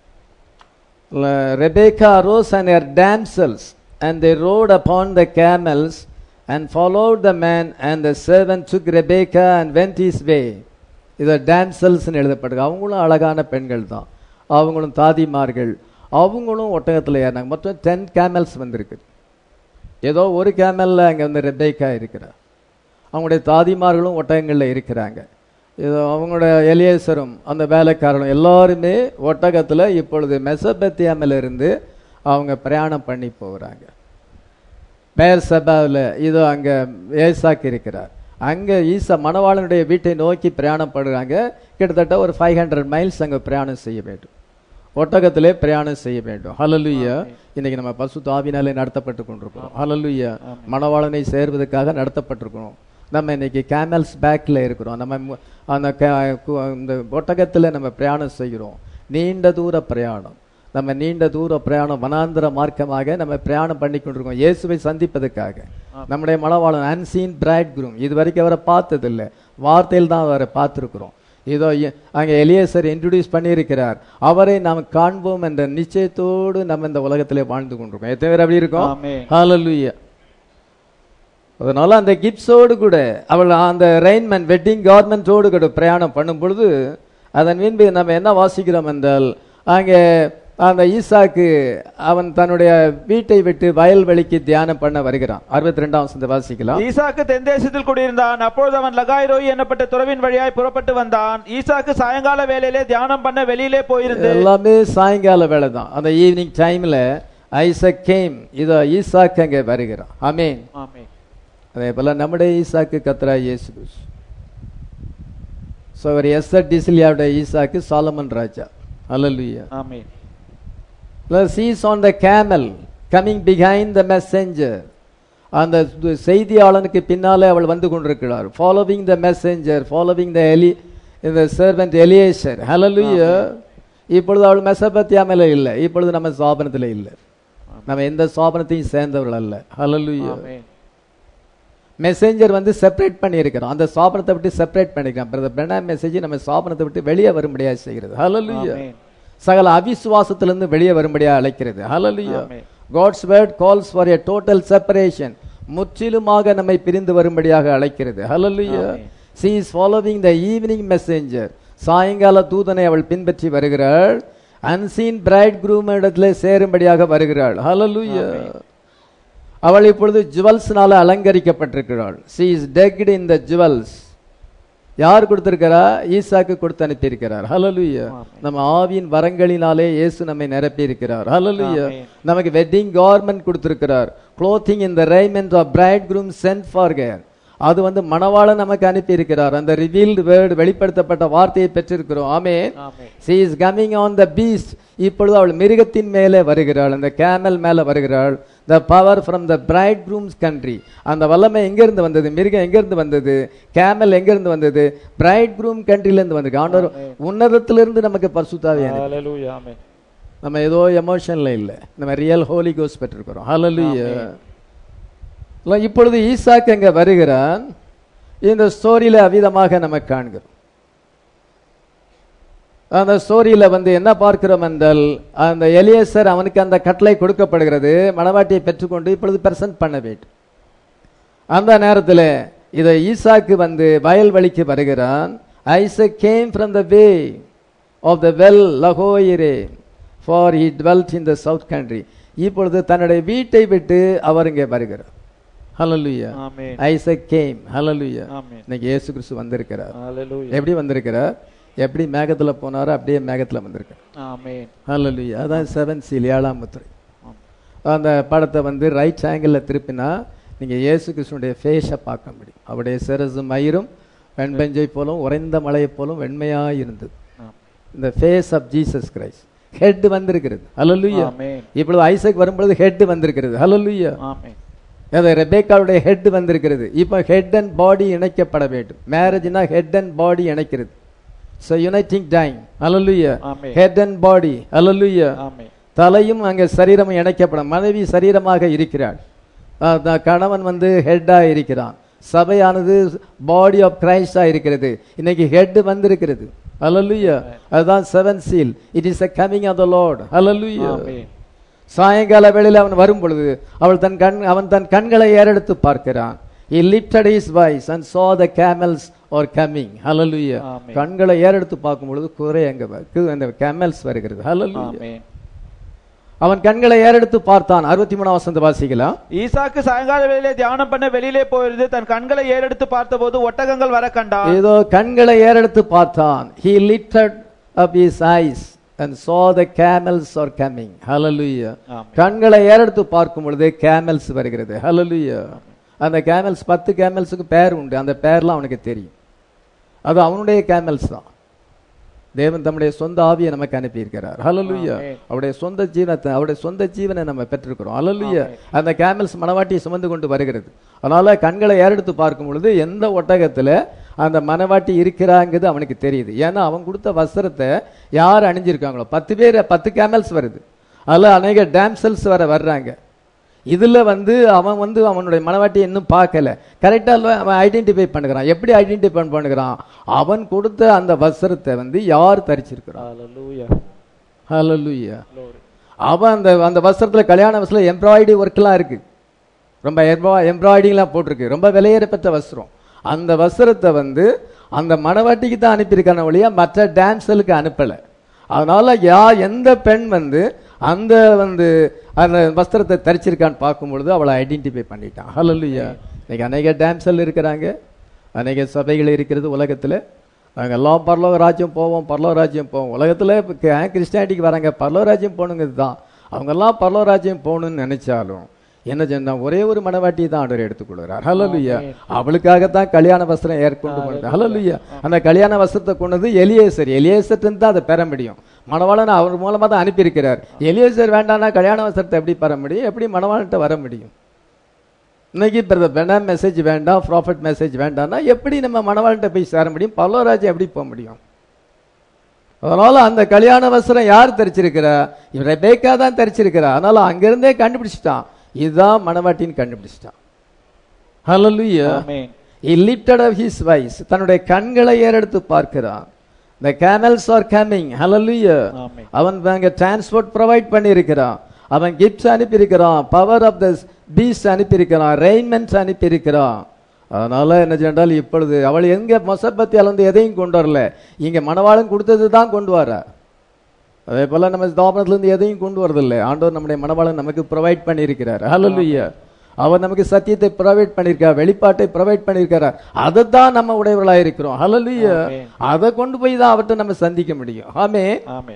Rebekah rose and her damsels and they rode upon the camels and followed the man and the servant took Rebecca and went his way இது டான்சல்ஸ்னு எழுதப்படுது அவங்களும் அழகான பெண்கள் தான் அவங்களும் தாதிமார்கள் அவங்களும் ஒட்டகத்தில் ஏறினாங்க மொத்தம் டென் கேமல்ஸ் வந்திருக்கு ஏதோ ஒரு கேமல்ல அங்கே வந்து ரெபேக்கா இருக்கிறார் அவங்களுடைய தாதிமார்களும் ஒட்டகங்களில் இருக்கிறாங்க இது அவங்களோட எலியேசரும் அந்த வேலைக்காரரும் எல்லாருமே ஒட்டகத்தில் இப்பொழுது மெசபத்தியாமில் இருந்து அவங்க பிரயாணம் பண்ணி போகிறாங்க பேர் சபாவில் இதோ அங்கே ஏசாக்கு இருக்கிறார் அங்கே ஈசா மணவாளனுடைய வீட்டை நோக்கி பிரயாணம் படுறாங்க கிட்டத்தட்ட ஒரு ஃபைவ் ஹண்ட்ரட் மைல்ஸ் அங்கே பிரயாணம் செய்ய வேண்டும் ஒட்டகத்திலே பிரயாணம் செய்ய வேண்டும் ஹலலுயா இன்னைக்கு நம்ம பசு தாவினாலே நடத்தப்பட்டு கொண்டிருக்கிறோம் ஹலலுயா மணவாளனை சேர்வதற்காக நடத்தப்பட்டிருக்கிறோம் நம்ம இன்னைக்கு கேமல்ஸ் பேக்ல இருக்கிறோம் நம்ம மு- அந்த கே- கு- இந்த ஒட்டகத்துல நம்ம பிரயாணம் செய்கிறோம் நீண்ட தூர பிரயாணம் நம்ம நீண்ட தூர பிரயாணம் வனாந்திர மார்க்கமாக நம்ம பிரயாணம் பண்ணி கொண்டிருக்கோம் இயேசுவை சந்திப்பதற்காக நம்முடைய மணவாளன் அன்சீன் பிரைட் குரூம் இது வரைக்கும் அவரை பார்த்ததில்லை வார்த்தையில் தான் அவரை பார்த்திருக்கிறோம் இதோ இ- அங்கே எலியேசர் இன்ட்ரடியூஸ் பண்ணியிருக்கிறார் அவரை நாம் காண்போம் என்ற நிச்சயத்தோடு நம்ம இந்த உலகத்திலே வாழ்ந்து கொண்டிருக்கோம் எத்தனை பேர் அப்படி இருக்கோம் ஆமென். ஹalleluya அதனால அந்த கிப்ஸோடு கூட அவள் அந்த ரெயின்மென்ட் வெட்டிங் கார்மெண்டோடு கூட பிரயாணம் பண்ணும் பொழுது அதன் பின்பு நம்ம என்ன வாசிக்கிறோம் என்றால் அங்கே அந்த ஈசாக்கு அவன் தன்னுடைய வீட்டை விட்டு வயல்வெளிக்கு தியானம் பண்ண வருகிறான் அறுபத்தி ரெண்டாம் வசனத்தை வாசிக்கலாம் ஈசாக்கு தென் தேசத்தில் குடியிருந்தான் அப்பொழுது அவன் லகாய்ரோய் என்னப்பட்ட துறவின் வழியாய் புறப்பட்டு வந்தான் ஈசாக்கு சாயங்கால வேளையிலே தியானம் பண்ண வெளியிலே போயிருந்து எல்லாமே சாயங்கால வேலை தான் அந்த ஈவினிங் டைம்ல ஐசக் கேம் இதோ ஈசாக்கு அங்கே வருகிறான் ஆமென் ஆமென். அதே போல நம்முடைய ஈசாக்கு கத்ரா இயேசு கிறிஸ்து. ஸோ அவர் எஸ்ஆர் டிசிலியாவுடைய ஈசாக்கு சாலமன் ராஜா அல்லலுயா ஆமென். She's on the camel coming behind the messenger அந்த து- செய்தியாளனுக்கு பின்னாலே அவள் வந்து கொண்டிருக்கிறார் following the messenger following the Eli இந்த சர்வெண்ட் எலியேஷர் ஹalleluya இப்பொழுது அவள் மெசபத்தியாமல இல்லை இப்பொழுது நம்ம சாபனத்தில் இல்லை நம்ம எந்த சாபனத்தையும் சேர்ந்தவர்கள் அல்ல ஹalleluya ஆமென். மெசேஞ்சர் வந்து செப்பரேட் பண்ணியிருக்கிறோம் அந்த சாபனத்தை விட்டு செப்பரேட் பண்ணிக்கிறோம் பிரதர் பிரணா மெசேஜ் நம்ம சாபனத்தை விட்டு வெளியே வரும்படியாக செய்கிறது ஹalleluya ஆமென். சகல அவிசுவாசத்திலிருந்து வெளியே வரும்படியாக அழைக்கிறது ஹalleluya ஆமென். God's word calls for a total separation முற்றிலுமாக நம்மை பிரிந்து வரும்படியாக அழைக்கிறது ஹalleluya ஆமென். she is following the evening messenger சாயங்கால தூதனை அவள் பின்பற்றி வருகிறாள் unseen bridegroom இடத்திலே சேரும்படியாக வருகிறாள் ஹalleluya அவள் இப்பொழுது ஜுவல்ஸ்னால அலங்கரிக்கப்பட்டிருக்கிறாள் she is decked in the jewels யார் கொடுத்திருக்கிறா ஈசாக்கு கொடுத்து அனுப்பியிருக்கிறார் ஹalleluya நம்ம ஆவியின் வரங்களினாலே இயேசு நம்மை நிரப்பி இருக்கிறார் ஹalleluya ஆமென். நமக்கு வெட்டிங் கார்மெண்ட் கொடுத்திருக்கிறார் clothing in the raiment of bridegroom sent for her அது வந்து மணவாளன் நமக்கு அனுப்பி இருக்கிறார் அந்த ரிவீல்டு வேர்டு வெளிப்படுத்தப்பட்ட வார்த்தையை பெற்றிருக்கிறோம் ஆமென் ஆமென். she is coming on the beast இப்பொழுது அவள் மிருகத்தின் மேலே வருகிறாள் அந்த கேமல் மேலே வருகிறாள் the power from the bridegroom's country அந்த வல்லமை எங்கிருந்து வந்தது மிருகம் எங்கிருந்து வந்தது கேமல் எங்கிருந்து வந்தது bridegroom countryல இருந்து வந்தது ஆண்டவர் உன்னதத்திலிருந்து நமக்கு பரிசுத்தாவே ஹalleluya. ஆமென். நம்ம ஏதோ எமோஷன்ல இல்லை நம்ம ரியல் ஹோலி கோஸ் பெற்றிருக்கிறோம் ஹalleluya இல்ல, இப்பொழுது ஈசாக்கு அங்க வருகிறான் இந்த ஸ்டோரியில அவ்விதமாக நம்ம காண்கிறோம் அந்த ஸ்டோரியில வந்து என்ன பார்க்கிறோம் என்றால் அந்த எலியேசர் அவனுக்கு அந்த கட்டளை கொடுக்கப்படுகிறது மணவாட்டியை பெற்றுக்கொண்டு இப்பொழுது பிரசன்ட் பண்ண வேண்டும் அந்த நேரத்தில் இதை ஈசாக்கு வந்து வயல்வெளிக்கு வருகிறான் Isaac came from the way of the well Lahairoi for he dwelt in the south country இப்பொழுது தன்னுடைய வீட்டை விட்டு அவர் இங்கே வருகிறார் ஹalleluya ஆமென். ஐசக் கேம் ஹalleluya ஆமென். இன்னைக்கு இயேசு கிறிஸ்து வந்திருக்கிறார் Hallelujah. எப்படி வந்திருக்கிறார் எப்படி மேகத்துல போனாரோ அப்படியே மேகத்துல வந்திருக்கார் ஆமென். ஹalleluya அதான் செவன் சீல் ஏழாம் முத்திரை ஆமென். அந்த படத்தை வந்து ரைட் ஆங்கிளில் திருப்பினா நீங்க இயேசு கிறிஸ்துனுடைய ஃபேஸை பார்க்க முடியும் அவருடைய சிரசும் மயிரும் வெண்பெஞ்சை போலும் உறைந்த மலையைப் போலும் வெண்மையாக இருந்தது ஆமென். இந்த face of Jesus Christ head வந்திருக்கிறது ஹalleluya ஆமென். இப்பொழுது ஐசக் வரும்பொழுது ஹெட் வந்திருக்கிறது ஹalleluya ஆமென். அது ரெபேக்காவுடைய ஹெட் வந்திருக்கிறது இப்போ ஹெட் அண்ட் பாடி இணைக்கப்பட வேண்டும் மேரேஜ்னா ஹெட் அண்ட் பாடி இணைக்கிறது ஸோ யுனைட்டிங் டைம் ஹalleluya ஆமென். ஹெட் அண்ட் பாடி ஹalleluya ஆமென். தலையும் அங்கே சரீரமும் இணைக்கப்படும் மனைவி சரீரமாக இருக்கிறாள் அஹ் த- கணவன் வந்து ஹெட்டா இருக்கிறான் சபையானது பாடி ஆஃப் கிரைஸ்டா இருக்கிறது இன்னைக்கு ஹெட் வந்திருக்கிறது ஹalleluya அதுதான் seven seal it is a coming of the Lord ஹalleluya ஆமென். சாயங்கால வேளையில் அவன் வரும் பொழுது அவள் தன் கண் அவன் தன் கண்களை ஏறெடுத்து பார்க்கிறான் he lifted his voice and saw the camels are coming hallelujah ஆமென். கண்களை ஏறெடுத்து பார்க்கும் பொழுது குதிரை அங்க வ- கு- அந்த கேமல்ஸ் வருகிறது hallelujah ஆமென். அவன் கண்களை ஏறெடுத்து பார்த்தான் அறுபத்தி மூணாம் வசந்த வாசிக்கலாம் ஈசாக்கு சாயங்கால வேளையிலே தியானம் பண்ண வெளியிலே போயிருந்து தன் கண்களை ஏறெடுத்து பார்த்தபோது ஒட்டகங்கள் வர கண்டான் ஏதோ கண்களை ஏறெடுத்து பார்த்தான் he lifted up his eyes and saw the camels are coming hallelujah ஆமென். கண்களை ஏறெடுத்து பார்க்கும் பொழுது கேமல்ஸ் வருகிறது hallelujah அந்த கேமல்ஸ் பத்து கேமல்ஸுக்கு பேர் உண்டு அந்த பேர்லாம் அவனுக்கு தெரியும் அது அவனுடைய கேமல்ஸ் தான் தேவன் தம்முடைய சொந்த ஆவியை நமக்கு அனுப்பியிருக்கிறார் ஹalleluya ஆமென். அவருடைய சொந்த ஜீவனத்தை அவருடைய சொந்த ஜீவனை நம்ம பெற்றிருக்கிறோம் ஹalleluya அந்த கேமல்ஸ் மனவாட்டியை சுமந்து கொண்டு வருகிறது அதனால கண்களை ஏறெடுத்து பார்க்கும் பொழுது எந்த ஒட்டகத்துல அந்த மனவாட்டி இருக்கிறாங்கிறது அவனுக்கு தெரியுது ஏன்னா அவன் கொடுத்த வஸ்திரத்தை யார் அணிஞ்சிருக்காங்களோ பத்து பேர் பத்து கேமல்ஸ் வருது அதில் அநேக டேம்சல்ஸ் வர வர்றாங்க இதுல வந்து அவன் வந்து அவனுடைய மனவாட்டியை இன்னும் பார்க்கல கரெக்டா அவன் ஐடென்டிஃபை பண்ணுகிறான் எப்படி ஐடென்டிஃபை பண்ணுகிறான் அவன் கொடுத்த அந்த வஸ்திரத்தை வந்து யார் தரிச்சிருக்கிறான் Hallelujah. ஹalleluya Glory. அவன் அந்த அந்த வஸ்திரத்துல கல்யாண வஸ்திரம் எம்ப்ராய்டரி ஒர்க்லாம் இருக்கு ரொம்ப எம்ப்ராய்டிங்லாம் போட்டிருக்கு ரொம்ப விலையேறப்பட்ட வஸ்திரம் அந்த வஸ்திரத்தை வந்து அந்த மணவாட்டிக்கு தான் அனுப்பியிருக்கான ஒழிய மற்ற டான்ஸலுக்கு அனுப்பல அதனால யா எந்த பெண் வந்து அந்த வந்து அந்த வஸ்திரத்தை தரிச்சிருக்கான்னு பார்க்கும் பொழுது அவளை ஐடென்டிஃபை பண்ணிட்டான் ஹalleluya இன்னைக்கு அநேக டான்ஸல் இருக்கிறாங்க அநேக சபைகள் இருக்கிறது உலகத்துல நாங்கள் எல்லாம் பரலோக ராஜ்யம் போவோம் பரலோக ராஜ்யம் போவோம் உலகத்தில் கிறிஸ்டியானிட்டிக்கு வராங்க பரலோக ராஜ்யம் போகணுங்கிறது தான் அவங்கெல்லாம் பரலோக ராஜ்யம் போகணும்னு நினைச்சாலும் என்ன சொன்னா ஒரே ஒரு மனவாட்டியை தான் ஆண்டவர் எடுத்துக்கொள்கிறார் ஹalleluya அவளுக்காகத்தான் கல்யாண வஸ்திரம் ஏற்கொண்டு போனது ஹalleluya அந்த கல்யாண வஸ்திரத்தை கொண்டது எலியேசர் எலியேசர் தான் அதை பெற முடியும் மணவாளன் அவர் மூலமா தான் அனுப்பியிருக்கிறார் எலியேசர் வேண்டாம்னா கல்யாண வஸ்திரத்தை எப்படி பெற முடியும் எப்படி மணவாளன்ட்ட வர முடியும் இன்னைக்கு பிரதர் வேணாம் மெசேஜ் வேண்டாம் ப்ராஃபிட் மெசேஜ் வேண்டாம்னா எப்படி நம்ம மணவாளன்ட்ட போய் சேர முடியும் பல்லவராஜ் எப்படி போக முடியும் அதனால அந்த கல்யாண வஸ்திரம் யார் தரிச்சிருக்கிறா ரெபேக்கா தான் தரிச்சிருக்கிறா அதனால அங்கிருந்தே கண்டுபிடிச்சிட்டான் இதுதான் மணவாட்டின்னு கண்டுபிடிச்சிட்டான் ஹalleluya Amen. he lifted up his voice தன்னுடைய கண்களை ஏறெடுத்து பார்க்கிறான் the camels are coming hallelujah Amen. அவன் அங்க டிரான்ஸ்போர்ட் ப்ரொவைட் பண்ணியிருக்கிறான் அவன் கிஃப்ட்ஸ் அனுப்பியிருக்கிறான் பவர் ஆஃப் த பீஸ் அனுப்பியிருக்கிறான் ரெயின்மெண்ட்ஸ் அனுப்பியிருக்கிறான் அதனால என்ன சென்றால் இப்பொழுது அவள் எங்க மொசப்பத்தி அளந்து எதையும் கொண்டு வரல இங்க மணவாளன் கொடுத்தது தான் கொண்டு வர அதே போல நம்ம ஸ்தாபனத்துல இருந்து எதையும் கொண்டு வரதில்லை ஆண்டவர் நம்முடைய மணவாளன் நமக்கு ப்ரொவைட் பண்ணியிருக்கிறார் ஹalleluya அவர் நமக்கு சத்தியத்தை ப்ரொவைட் பண்ணியிருக்கார் வெளிப்பாட்டை ப்ரொவைட் பண்ணியிருக்கிறார் அதை தான் நம்ம உடையவர்களா இருக்கிறோம் ஹalleluya Amen. அதை கொண்டு போய் தான் அவர்கிட்ட நம்ம சந்திக்க முடியும் ஆமே Amen.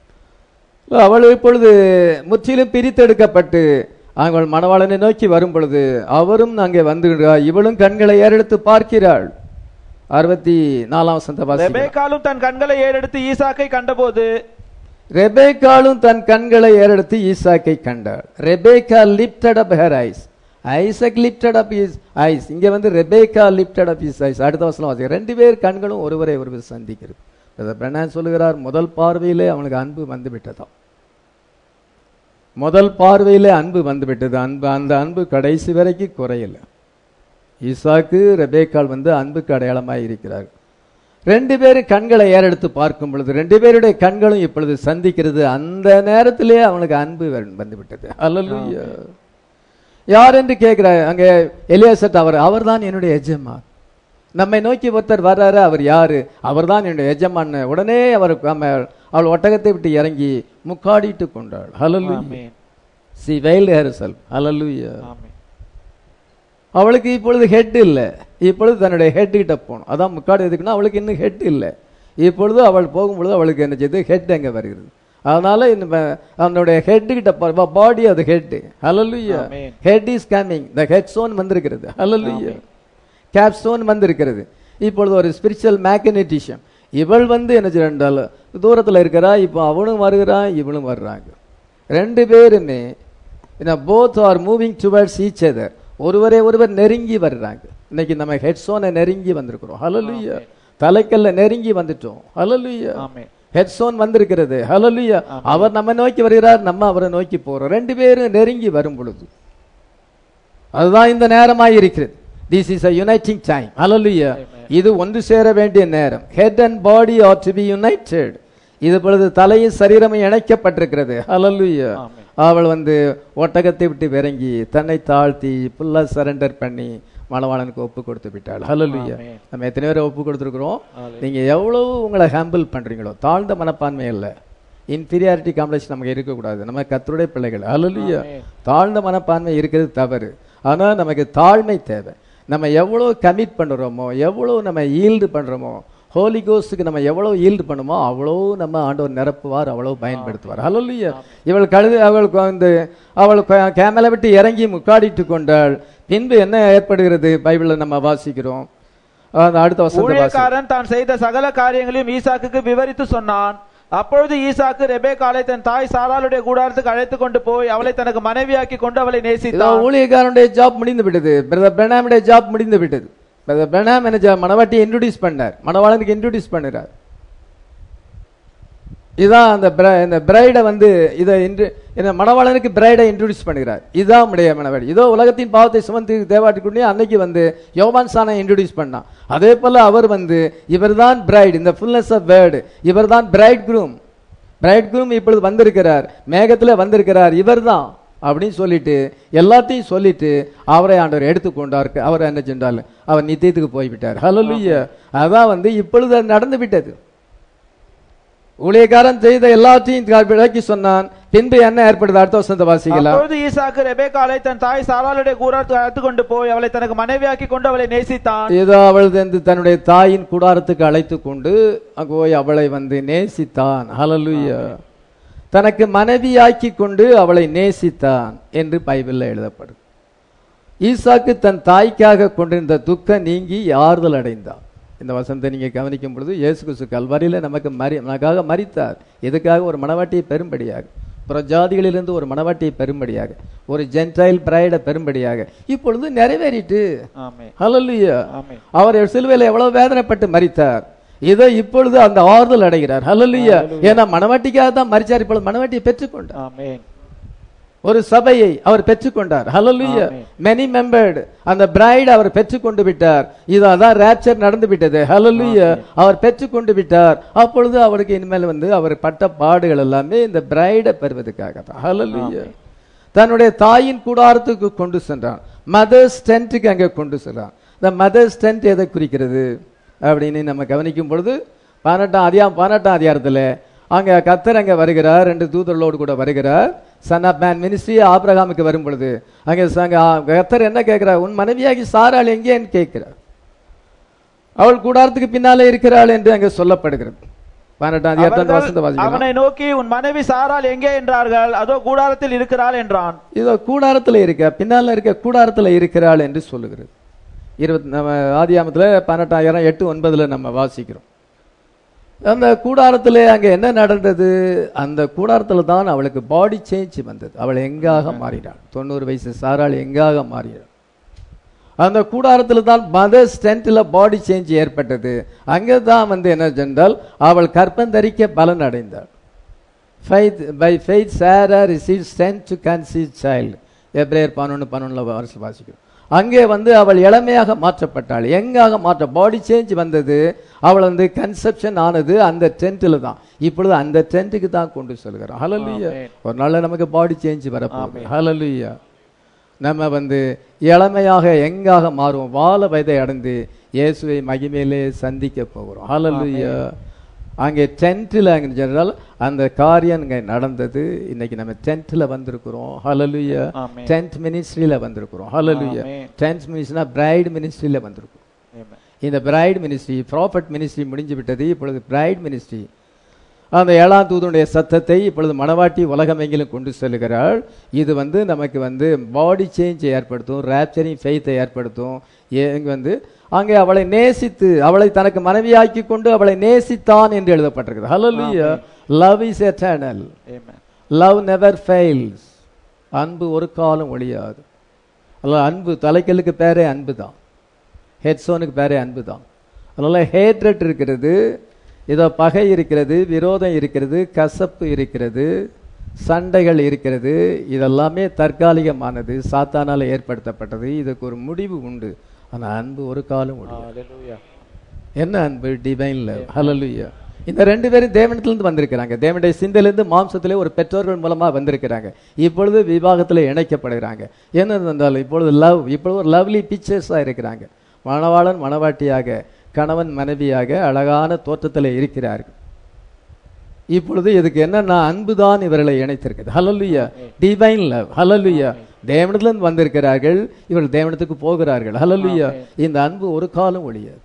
அவள் இப்பொழுது முற்றிலும் பிரித்தெடுக்கப்பட்டு அவள் மணவாளனை நோக்கி வரும் பொழுது அவரும் அங்கே வந்துகிறார் இவளும் கண்களை ஏறெடுத்து பார்க்கிறாள் அறுபத்தி நாலாம் வசந்த வாசிக்கலாம். ரெபேக்காலும் தன் கண்களை ஏறெடுத்து ஈசாக்கை கண்டபோது ரெபேக்காலும் தன் கண்களை ஏறெடுத்து ஈசாக்கை கண்டாள் Rebekah lifted up her eyes Isaac lifted up his eyes இங்க வந்து Rebekah lifted up his eyes அடுத்த வசனம் வாசிக்க ரெண்டு பேர் கண்களும் ஒருவரை ஒருவர் சந்திக்கிறது பிரதர் பிரணான் சொல்லுகிறார் முதல் பார்வையிலே அவனுக்கு அன்பு வந்து விட்டதாம் முதல் பார்வையிலே அன்பு வந்து விட்டது அன்பு அந்த அன்பு கடைசி வரைக்கும் குறையல ஈசாக்கு ரெபேக்கால் வந்து அன்புக்கு அடையாளமாய் இருக்கிறார் ரெண்டு பேரும் கண்களை ஏறெடுத்து பார்க்கும் பொழுது ரெண்டு பேருடைய கண்களும் இப்பொழுது சந்திக்கிறது அந்த நேரத்திலே அவனுக்கு அன்பு வந்து- வந்து விட்டது அல்லலுயா யார் என்று கேட்கிறார் அங்கே எலியாசட் அவர் அவர்தான் என்னுடைய எஜமான் நம்மை நோக்கி ஒருத்தர் வர்றாரு அவர் யாரு அவர்தான் என்னுடைய எஜமான் உடனே அவர் அவ- அவள் ஒட்டகத்தை விட்டு இறங்கி முக்காடிட்டு கொண்டாள் ஹalleluya ஆமென் சி வெயில் ஹெர்சல் ஹalleluya ஆமென் அவளுக்கு இப்பொழுது ஹெட் இல்லை இப்பொழுது தன்னுடைய ஹெட் கிட்ட போகணும் அதான் முக்காடு எதுக்குன்னா அவளுக்கு இன்னும் ஹெட் இல்லை இப்பொழுது அவள் போகும்பொழுது அவளுக்கு என்ன செய்யுது ஹெட் அங்கே வருகிறது அதனால இந்த அவனுடைய ஹெட் கிட்ட பாடி அது ஹெட் ஹalleluya Amen. Head is coming the head zone வந்திருக்கிறது ஹalleluya கேப் ஸ்டோன் வந்திருக்கிறது இப்பொழுது ஒரு ஸ்பிரிச்சுவல் மேக்கனட்டிஷம் இவள் வந்து என்ன செய்யறால் தூரத்தில் இருக்கிறா இப்போ அவனும் வருகிறான் இவளும் வர்றாங்க ரெண்டு பேருமே both are moving towards each other ஒருவரே ஒருவர் நெருங்கி வர்றாங்க இன்னைக்கு நம்ம ஹெட்ஸோனை நெருங்கி வந்திருக்கிறோம் ஹalleluya தலைக்கல்ல நெருங்கி வந்துட்டோம் ஹalleluya ஆமென் ஹெட்ஸோன் வந்திருக்கிறது ஹalleluya அவர் நம்ம நோக்கி வருகிறார் நம்ம அவரை நோக்கி போறோம் ரெண்டு பேரும் நெருங்கி வரும் பொழுது அதுதான் இந்த நேரமாய் இருக்கிறது this is a uniting time ஹalleluya இது ஒன்று சேர வேண்டிய நேரம் head and body are to be united இது பொழுது தலையும் சரீரமும் இணைக்கப்பட்டிருக்கிறது ஹalleluya ஆமென். அவள் வந்து ஒட்டகத்தை விட்டு இறங்கி தன்னை தாழ்த்தி ஃபுல்லா சரண்டர் பண்ணி மணவாளனுக்கு ஒப்பு கொடுத்து விட்டாள் ஹalleluya ஆமென். நம்ம எத்தனை பேரை ஒப்பு கொடுத்துருக்குறோம் நீங்க எவ்வளவு உங்களை ஹேம்பிள் பண்றீங்களோ தாழ்ந்த மனப்பான்மை இல்லை இன்ஃபீரியாரிட்டி காம்ப்ளெக்ஸ் நமக்கு இருக்கக்கூடாது நம்ம கத்தருடைய பிள்ளைகள் ஹalleluya தாழ்ந்த மனப்பான்மை இருக்கிறது தவறு ஆனா நமக்கு தாழ்மை தேவை நம்ம எவ்வளவு கமிட் பண்றோமோ எவ்வளவு நம்ம ஈல்டு பண்றோமோ ஹோலி கோஸ்டுக்கு நம்ம எவ்வளவு ஈல்டு பண்ணுமோ அவ்வளோ நம்ம ஆண்டவர் நிரப்புவார் அவ்வளவு பயன்படுத்துவார் ஹalleluya இவள் கழுது அவளுக்கு வந்து அவள் கே- கேமலை விட்டு இறங்கி முக்காடிட்டு கொண்டாள் பின்பு என்ன ஏற்படுகிறது பைபிள்ல நம்ம வாசிக்கிறோம் அந்த அடுத்த வசனத்தை வாசி ஊழியக்காரன் தான் செய்த சகல காரியங்களையும் ஈசாக்குக்கு விவரித்து சொன்னான் அப்பொழுது ஈசாக்கு ரெபேக்காலை தன் தாய் சாராளுடைய கூடாரத்துக்கு அழைத்து கொண்டு போய் அவளை தனக்கு மனைவியாக்கி கொண்டு அவளை இதோ நேசித்தான் ஊழியக்காரனுடைய ஜாப் முடிந்து விட்டது பிரதர் பிரணாமுடைய ஜாப் முடிந்து விட்டது பிரதர் பிரணாம் என்ன ஜா- மணவாட்டியை இன்ட்ரோடியூஸ் பண்ணார் மணவாளனுக்கு இன்ட்ரோடியூஸ் பண்ணுறார் இதான் அந்த bri- இந்த பிரைடை வந்து இதை இன்று இந்த மணவாளனுக்கு பிரைடை இன்ட்ரோடியூஸ் பண்ணுகிறார் இதுதான் உடைய மணவாடி இதோ உலகத்தின் பாவத்தை சுமந்து தேவாட்டி கொண்டு அன்னைக்கு வந்து யோவான் சானை இன்ட்ரோடியூஸ் பண்ணான் அதே போல அவர் வந்து இவர்தான் பிரைட் இந்த ஃபுல்னஸ் ஆஃப் வேர்டு இவர்தான் பிரைட் குரூம் பிரைட் குரூம் இப்பொழுது வந்திருக்கிறார் மேகத்துல வந்திருக்கிறார் இவர்தான் அப்படின்னு சொல்லிட்டு எல்லாத்தையும் சொல்லிட்டு அவரை ஆண்டவர் எடுத்துக்கொண்டார் அவர் என்ன சென்றால் அவர் நித்தியத்துக்கு போய்விட்டார் ஹalleluya அதான் வந்து இப்பொழுது அது நடந்து விட்டது ஊழியக்காரன் செய்த எல்லாத்தையும் விளக்கி சொன்னான் பின்பு என்ன ஏற்படுது அடுத்த வசந்த வாசிக்கலாம் அப்பொழுது ஈசாக்கு ரெபேக்காலை தன் தாய் சாராளுடைய கூடாரத்துக்கு அழைத்து கொண்டு போய் அவளை தனக்கு மனைவியாக்கி கொண்டு அவளை நேசித்தான் ஏதோ அவள் வந்து தன்னுடைய தாயின் கூடாரத்துக்கு அழைத்து கொண்டு அங்க போய் அவளை வந்து நேசித்தான் ஹalleluya தனக்கு மனைவியாக்கி கொண்டு அவளை நேசித்தான் என்று பைபிள்ல எழுதப்படுது ஈசாக்கு தன் தாய்க்காக கொண்டிருந்த துக்கம் நீங்கி ஆறுதல் அடைந்தான் இந்த வசனத்தை நீங்க கவனிக்கும் பொழுது இயேசு கிறிஸ்து கல்வாரியில நமக்கு மரி நமக்காக மரித்தார் எதுக்காக ஒரு மணவாட்டியை பெரும்படியாக புறஜாதிகளிலிருந்து ஒரு மணவாட்டியை பெரும்படியாக ஒரு ஜென்டைல் பிரைட பெரும்படியாக இப்பொழுது நிறைவேறிட்டு ஆமென் ஹalleluya ஆமென் அவர் சிலுவையில் எவ்வளவு வேதனைப்பட்டு மரித்தார் இதோ இப்பொழுது அந்த ஆறுதல் அடைகிறார் ஹalleluya ஏன்னா மணவாட்டிக்காக தான் மரிச்சார் இப்பொழுது மணவாட்டியை பெற்றுக்கொண்டார் ஆமென் ஒரு சபையை அவர் பெற்றுக்கொண்டார் ஹalleluya ஆமென். many membered அந்த பிரைட் அவர் பெற்றுக்கொண்டு விட்டார் இது அதான் rapture நடந்து விட்டது ஹalleluya அவர் பெற்றுக்கொண்டு விட்டார் அப்பொழுது அவருக்கு இனிமேல் வந்து அவர் பட்ட பாடுகள் எல்லாமே இந்த பிரைடை பெறுவதற்காக தான் ஹalleluya தன்னுடைய தாயின் கூடாரத்துக்கு கொண்டு சென்றான் மதர்ஸ் டென்ட்டுக்கு அங்கே கொண்டு சென்றான் இந்த மதர்ஸ் டென்ட் எதை குறிக்கிறது அப்படின்னு நம்ம கவனிக்கும் பொழுது பதினெட்டாம் அதிகாரம் பதினெட்டாம் அதிகாரத்தில் அங்க கத்தர் அங்க வருகிறார் ரெண்டு தூதர்களோடு கூட வருகிறார் சன் ஆஃப் மேன் மினிஸ்ட்ரி ஆபிரகாமுக்கு வரும் பொழுது அங்க அங்க கத்தர் என்ன கேட்கிறார் உன் மனைவியாகி சாராள் எங்கேன்னு கேட்கிறார் அவள் கூடாரத்துக்கு பின்னாலே இருக்கிறாள் என்று அங்கே சொல்லப்படுகிறது பதினெட்டாம் அதிகாரத்தில் அந்த வசந்த அவர்கள் வாசிக்கலாம் அவனை நோக்கி உன் மனைவி சாராள் எங்கே என்றார்கள் அதோ கூடாரத்தில் இருக்கிறாள் என்றான் இதோ கூடாரத்துல இருக்க பின்னால இருக்க கூடாரத்துல இருக்கிறாள் என்று சொல்லுகிறது இருபத்தி நம்ம ஆதியாமத்துல பன்னெண்டாயிரம் எட்டு ஒன்பதுல நம்ம வாசிக்கிறோம் அந்த கூடாரத்திலே அங்க என்ன நடந்தது அந்த கூடாரத்துல தான் அவளுக்கு பாடி சேஞ்ச் வந்தது அவள் எங்காக மாறினாள் தொண்ணூறு வயசு சாராள் எங்காக மாறினாள் அந்த கூடாரத்துல தான் மதர்ஸ் டென்ட்ல பாடி சேஞ்ச் ஏற்பட்டது அங்கே தான் வந்து என்ன சென்றால் அவள் கற்பந்தரிக்க பலன் அடைந்தாள் faith by faith sarah received strength to conceive child எப்ரேயர் பதினொன்று பன்னெண்டுல வருஷம் வாசிக்கும் அங்கே வந்து அவள் இளமையாக மாற்றப்பட்டாள் எங்காக மாற்ற பாடி சேஞ்ச் வந்தது அவள் வந்து கன்செப்ஷன் ஆனது அந்த டென்ட்டில் தான் இப்பொழுது அந்த டென்ட்டுக்கு தான் கொண்டு செல்கிறோம் ஹalleluya ஒரு நாள்ல நமக்கு பாடி சேஞ்ச் வரப்போகுது ஹalleluya நம்ம வந்து இளமையாக எங்காக மாறுவோம் வால வயதை அடைந்து இயேசுவை மகிமையிலே சந்திக்க போகிறோம் ஹalleluya அங்கே டென்ட்டில் அங்கே ஜெனரல் அந்த காரியம் இங்கே நடந்தது இன்னைக்கு நம்ம டென்ட்டில் வந்திருக்கிறோம் ஹalleluya ஆமென். டென்ட் மினிஸ்ட்ரியில் வந்திருக்கிறோம் ஹalleluya ஆமென். டென்ட் மினிஸ்ட்ரினா பிரைட் மினிஸ்ட்ரியில் வந்திருக்கிறோம் இந்த பிரைட் மினிஸ்ட்ரி ப்ராஃபட் மினிஸ்ட்ரி முடிஞ்சு விட்டது இப்பொழுது பிரைட் மினிஸ்ட்ரி அந்த ஏழாம் தூதனுடைய சத்தத்தை இப்பொழுது மணவாட்டி உலகமெங்கிலும் கொண்டு செல்கிறாள் இது வந்து நமக்கு வந்து பாடி சேஞ்ச் ஏற்படுத்தும் ரேப்சரிங் ஃபெய்த்தை ஏற்படுத்தும் ஏங்க வந்து அங்கே அவளை நேசித்து அவளை தனக்கு மனைவியாக்கி கொண்டு அவளை நேசித்தான் என்று எழுதப்பட்டிருக்கிறது ஹalleluya love is eternal love never fails அன்பு ஒரு காலம் ஒழியாது அல்ல அன்பு தலைக்கல்லுக்கு பேரே அன்பு தான் ஹெட்ஸோனுக்கு பேரே அன்பு தான் அதனால ஹேட்ரட் இருக்கிறது இதோ பகை இருக்கிறது விரோதம் இருக்கிறது கசப்பு இருக்கிறது சண்டைகள் இருக்கிறது இதெல்லாமே தற்காலிகமானது சாத்தானால ஏற்படுத்தப்பட்டது இதுக்கு ஒரு முடிவு உண்டு ஆனா அன்பு ஒரு காலம் முடியாது என்ன அன்பு டிவைன் லவ் ஹalleluya இந்த ரெண்டு பேரும் தேவனத்திலிருந்து வந்திருக்கிறாங்க தேவனுடைய சிந்தையிலிருந்து மாம்சத்திலே ஒரு பெற்றோர்கள் மூலமா வந்திருக்கிறாங்க இப்பொழுது விவாகத்துல இணைக்கப்படுகிறாங்க என்ன என்றால் இப்பொழுது லவ் இப்பொழுது ஒரு லவ்லி பிக்சர்ஸா இருக்கிறாங்க மணவாளன் மணவாட்டியாக கணவன் மனைவியாக அழகான தோற்றத்தில் இருக்கிறார்கள் இப்பொழுது இதுக்கு என்னன்னா அன்புதான் இவர்களை இணைத்திருக்குது ஹalleluya டிவைன் லவ் ஹalleluya தேவனத்திலிருந்து வந்திருக்கிறார்கள் இவர்கள் தேவனத்துக்கு போகிறார்கள் ஹalleluya இந்த அன்பு ஒரு காலம் ஒழியாது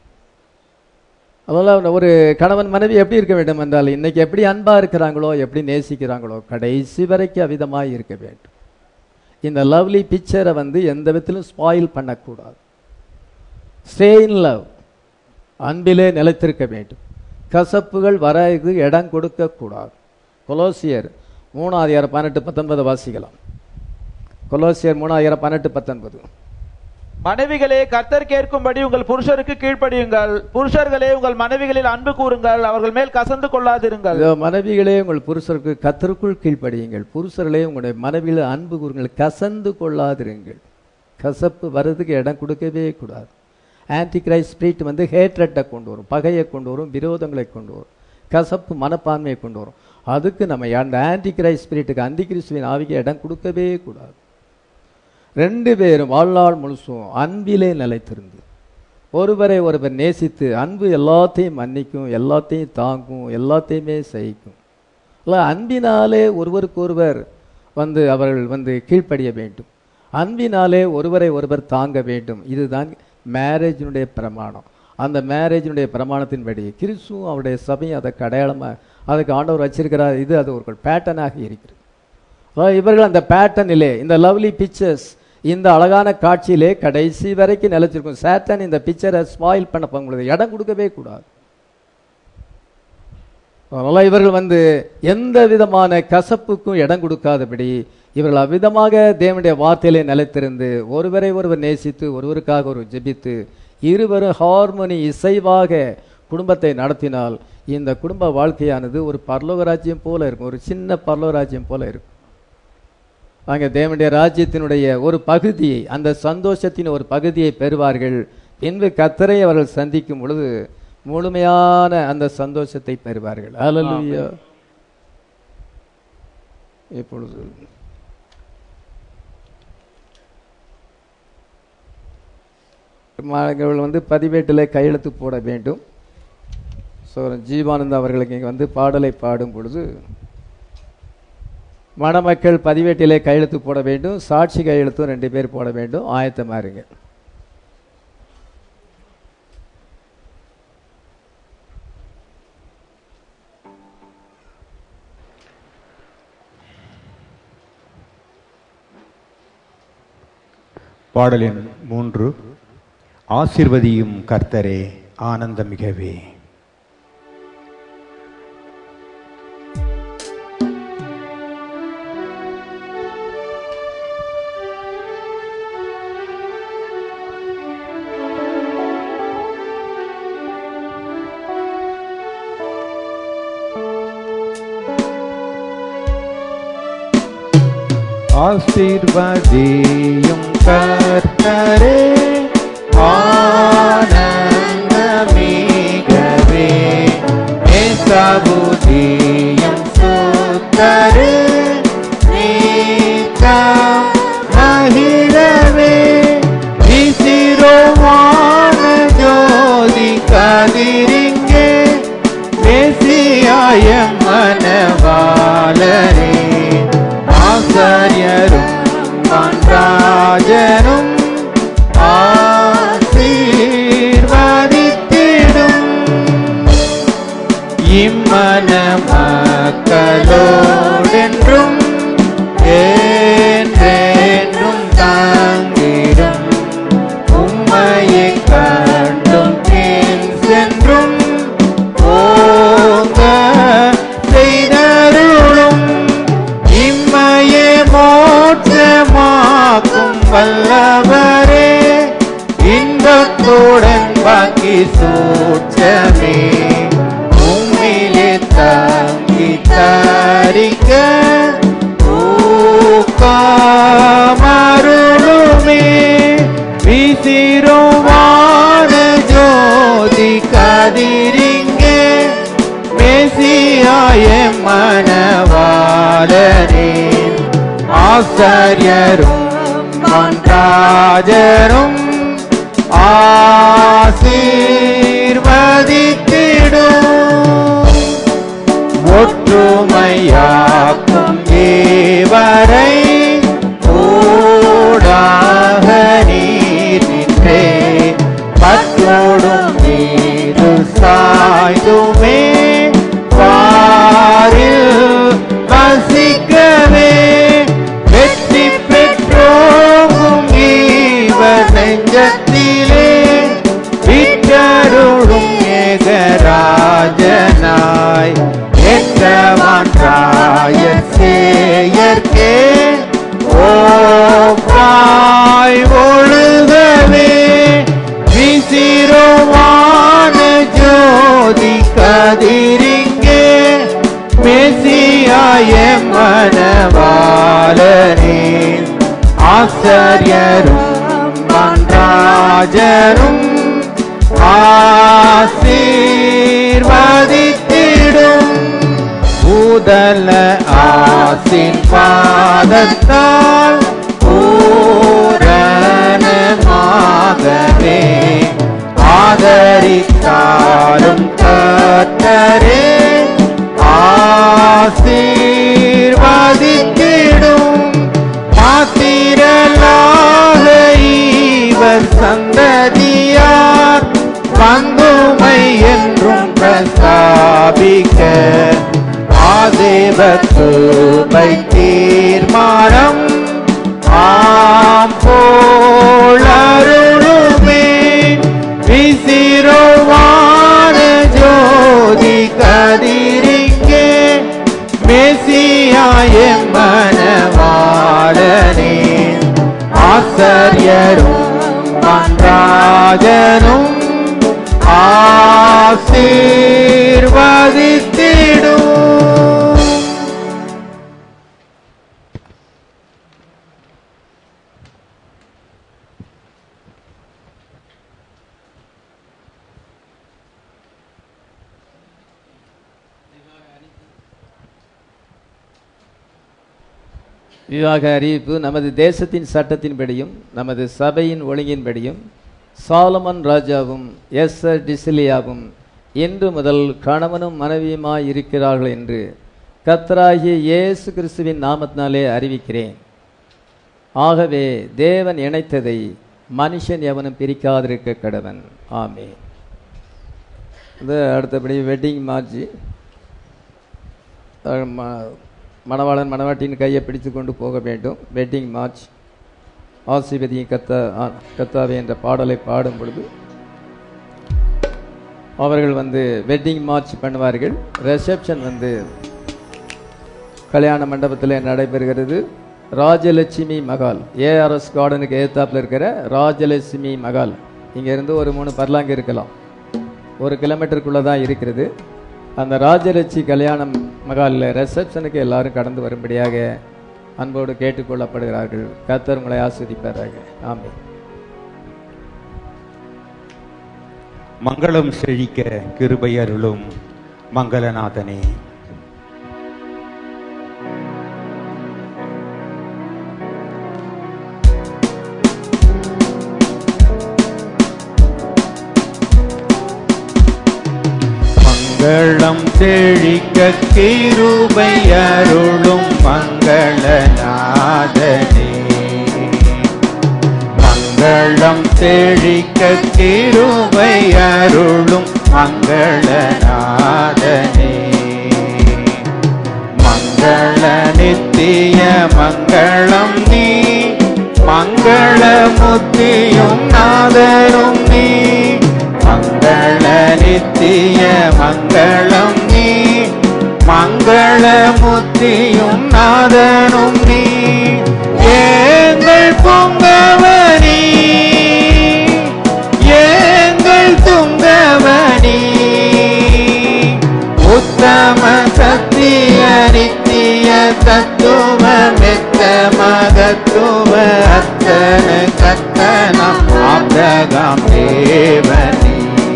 அதனால ஒரு கணவன் மனைவி எப்படி இருக்க வேண்டும் என்றால் இன்னைக்கு எப்படி அன்பா இருக்கிறாங்களோ எப்படி நேசிக்கிறாங்களோ கடைசி வரைக்கும் அவிதமாய் இருக்க வேண்டும் இந்த லவ்லி பிக்சரை வந்து எந்த விதத்திலும் ஸ்பாயில் பண்ணக்கூடாது ஸ்டே இன் லவ் அன்பிலே நிலைத்திருக்க வேண்டும் கசப்புகள் வர இது இடம் கொடுக்க கூடாது கொலோசியர் மூணாயிரம் பதினெட்டு பத்தொன்பது வாசிக்கலாம் கொலோசியர் மூணாயிரம் பதினெட்டு பத்தொன்பது மனைவிகளே கர்த்தர் கேட்கும்படி உங்கள் புருஷருக்கு கீழ்ப்படியுங்கள் புருஷர்களே உங்கள் மனைவிகளில் அன்பு கூறுங்கள் அவர்கள் மேல் கசந்து கொள்ளாதிருங்கள் இதோ மனைவிகளே உங்கள் புருஷருக்கு கத்தருக்குள் கீழ்ப்படியுங்கள் புருஷர்களே உங்களுடைய மனைவியில் அன்பு கூறுங்கள் கசந்து கொள்ளாதிருங்கள் கசப்பு வர்றதுக்கு இடம் கொடுக்கவே கூடாது ஆன்டி கிரைஸ்ட் ஸ்பிரிட் வந்து ஹேட்ரட்டை கொண்டு வரும் பகையை கொண்டு வரும் விரோதங்களை கொண்டு வரும் கசப்பு மனப்பான்மையை கொண்டு வரும் அதுக்கு நம்ம அந்த ஆன்டி கிரைஸ்ட் ஸ்பிரிட்டுக்கு அந்தி கிறிஸ்துவின் ஆவிக்கு இடம் கொடுக்கவே கூடாது ரெண்டு பேரும் வாழ்நாள் முழுசும் அன்பிலே நிலைத்திருந்து ஒருவரை ஒருவர் நேசித்து அன்பு எல்லாத்தையும் மன்னிக்கும் எல்லாத்தையும் தாங்கும் எல்லாத்தையுமே சகிக்கும் இல்லை அன்பினாலே ஒருவருக்கொருவர் வந்து அவர்கள் வந்து கீழ்ப்படிய வேண்டும் அன்பினாலே ஒருவரை ஒருவர் தாங்க வேண்டும் இதுதான் மேரேஜினுடைய பிரமாணம் அந்த மேரேஜினுடைய பிரமாணத்தின்படி கிறிஸ்துவும் அவருடைய சபையும் அதற்கு அடையாளமாக அதுக்கு ஆண்டவர் வச்சிருக்கிறார் இது அது ஒரு பேட்டர்னாக இருக்கிறது அதாவது இவர்கள் அந்த பேட்டர்னிலே இந்த லவ்லி பிக்சர்ஸ் இந்த அழகான காட்சியிலே கடைசி வரைக்கும் நிலைச்சிருக்கும் சேட்டன் இந்த பிக்சரை ஸ்பாயில் பண்ண போகும்போது இடம் கொடுக்கவே கூடாது அதனால இவர்கள் வந்து எந்த விதமான கசப்புக்கும் இடம் கொடுக்காதபடி இவர்கள் அவ்விதமாக தேவனுடைய வார்த்தையிலே நிலைத்திருந்து ஒருவரை ஒருவர் நேசித்து ஒருவருக்காக ஒரு ஜெபித்து இருவரும் ஹார்மோனி இசைவாக குடும்பத்தை நடத்தினால் இந்த குடும்ப வாழ்க்கையானது ஒரு பரலோக ராஜ்யம் போல இருக்கும் ஒரு சின்ன பரலோக ராஜ்யம் போல இருக்கும் அங்கே தேவனுடைய ராஜ்யத்தினுடைய ஒரு பகுதியை அந்த சந்தோஷத்தின் ஒரு பகுதியை பெறுவார்கள் பின்பு கத்தரை அவர்கள் சந்திக்கும் பொழுது முழுமையான அந்த சந்தோஷத்தை பெறுவார்கள் ஹalleluya இப்பொழுது மாணவர்கள் வந்து பதிவேட்டில் கையெழுத்து போட வேண்டும் ஸோ ஜீவானந்த் அவர்களுக்கு இங்கே வந்து பாடலை பாடும் பொழுது மணமக்கள் பதிவேட்டிலே கையெழுத்து போட வேண்டும் சாட்சி கையெழுத்தும் ரெண்டு பேர் போட வேண்டும் ஆயத்தமா இருங்க பாடலின் மூன்று ஆசிர்வதியும் கர்த்தரே ஆனந்தமிகவே ஆசீர்வதியும் கர்த்தரே ஆனந்தமிகவே ஏசாபுதியம் சுத்தரே நீக்கம் மகிழவே விசிரோவான ஜோதி கதிரிங்கே மேசியாய மனவாளரே ஆசாரியரும் ராஜனும் ஆசீர்வதித்திடும் இம்மன மக்களோடென்றும் என்றென்றும் தாங்கிடும் உம்மையை கண்டும் பின் சென்றும் ஓங்க செய்தருளும் இம்மையே மோட்சமாக்கும் வல்லவரே இன்பத்துடன் பாக்கி சூட்சமே உம்மிலே தங்கி தரிக்க ஊக்கமருளுமே விசிறுவான ஜோதி கதிரிங்கே மேசியாய மனவாளனே ஆசாரியரும் மன்றாஜரும் ஆசீர்வதித்திடும் ஒற்றுமையாக்கும் தேவரை ஊடாக நீர் நின்றே பற்றோடும் மீது சாய்துமே பாரில் வசிக்கவே வெற்றி பெற்றோகும் இவர் நெஞ்சத்திலே விற்றருளும் ஏகராஜனாய் ஏற்றவான் ராய சேயர்க்கே ஓப்பாய் ஒழுகவே விசிறுவான ஜோதி கதிரிங்கே மெசியாய மனவாளனே ஆச்சரியரும் மன்றாஜரும் ஆசீர்வதித்திடும் பூதல ஆசின் பாதத்தால் பூரணமாகவே ஆதரித்தாலும் கர்த்தரே ஆசீர்வதித்திடும் மாத்திரலாக இவர் சந்ததியார் பங்குமை என்றும் பிரஸ்தாபிக்க ஆதேவ கிருபை தீர்மானம் ஆம் போலருளுமே விசிறுவான ஜோதி கதிரிங்கே மெசியாய மனவாளனே ஆச்சரியரும் மன்றாஜனும் ஆசீர்வதித்திடும் விவாக அறிவிப்பு நமது தேசத்தின் சட்டத்தின்படியும் நமது சபையின் ஒழுங்கின்படியும் சாலமன் ராஜாவும் எஸ் டிசிலியாவும் இன்று முதல் கணவனும் மனைவியுமாய் இருக்கிறார்கள் என்று கத்தராகிய இயேசு கிறிஸ்துவின் நாமத்தினாலே அறிவிக்கிறேன் ஆகவே தேவன் இணைத்ததை மனுஷன் எவனும் பிரிக்காதிருக்க கடவன் ஆமே இது அடுத்தபடி வெட்டிங் மார்ஜி அஹ் ம- மணவாளன் மணவாட்டியின் கையை பிடித்து கொண்டு போக வேண்டும் வெட்டிங் மார்ச் ஆசிபதியும் கத்தா ஆ, கத்தாவே என்ற பாடலை பாடும் பொழுது அவர்கள் வந்து வெட்டிங் மார்ச் பண்ணுவார்கள் ரிசப்ஷன் வந்து கல்யாண மண்டபத்தில் நடைபெறுகிறது ராஜலட்சுமி மகால் ஏஆர்எஸ் கார்டனுக்கு ஏத்தாப்புல இருக்கிற ராஜலட்சுமி மகால் இங்கேருந்து ஒரு மூணு பர்லாங்க இருக்கலாம் ஒரு கிலோமீட்டருக்குள்ளே தான் இருக்கிறது அந்த ராஜலட்சுமி கல்யாணம் மகாலில் ரிசப்ஷனுக்கு எல்லாரும் கடந்து வரும்படியாக அன்போடு கேட்டுக்கொள்ளப்படுகிறார்கள் கர்த்தர் உங்களை ஆஸ்வதிப்பாராக ஆமென் மங்களம் செழிக்க கிருபை அருளும் மங்களநாதனே மங்களம் செழிக்க கிருபை அருளும் மங்களநாதனே மங்களம் செழிக்க கிருபை அருளும் மங்களநாதனே மங்கள நித்திய மங்களம் நீ மங்கள முத்தியும் நாதரும் நீ மங்கள நித்திய மங்களம் நீ மங்கள முத்தியும் நாதனும் நீ ஏங்கள் பொங்கவனி ஏங்கள் துங்கவனி உத்தம சத்திய நித்திய தத்துவ மெத்த மகத்துவ அத்தன கத்தனம் ஆப்ரகாம் தேவனி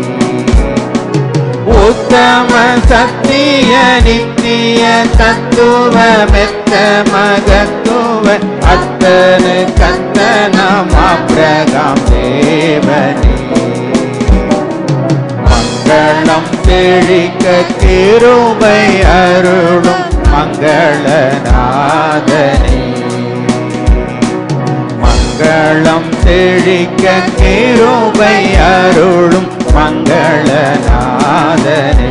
உத்தம சத்திய நித்திய தத்துவ மெத்த மகத்துவ அத்தன கத்தனம் ஆப்ரகாம் தேவனி மங்களம் செழிக்க கிருபை அருளும் மங்களநாதனே மங்களம் செழிக்க கிருபை அருளும் மங்களநாதனே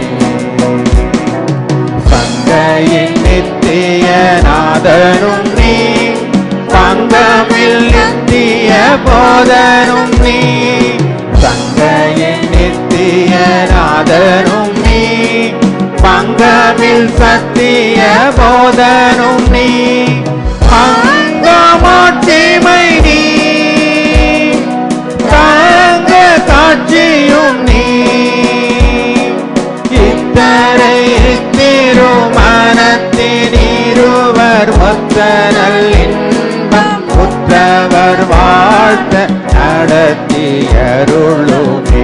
சங்கையின் நித்திய நாதனும் நீ பங்கமில் நித்திய போதனும் நீ சங்கையின் நித்திய நாதனும் நீ பங்கமில் சத்திய போதனும் நீ அங்கமாட்சிமை நீ தாங்க காட்சியும் நீ இத்தனை திருமணத்தின் இருவர் ஒத்தனல் இன்பம் உற்றவர் வாழ்த்த நடத்தியருளுமே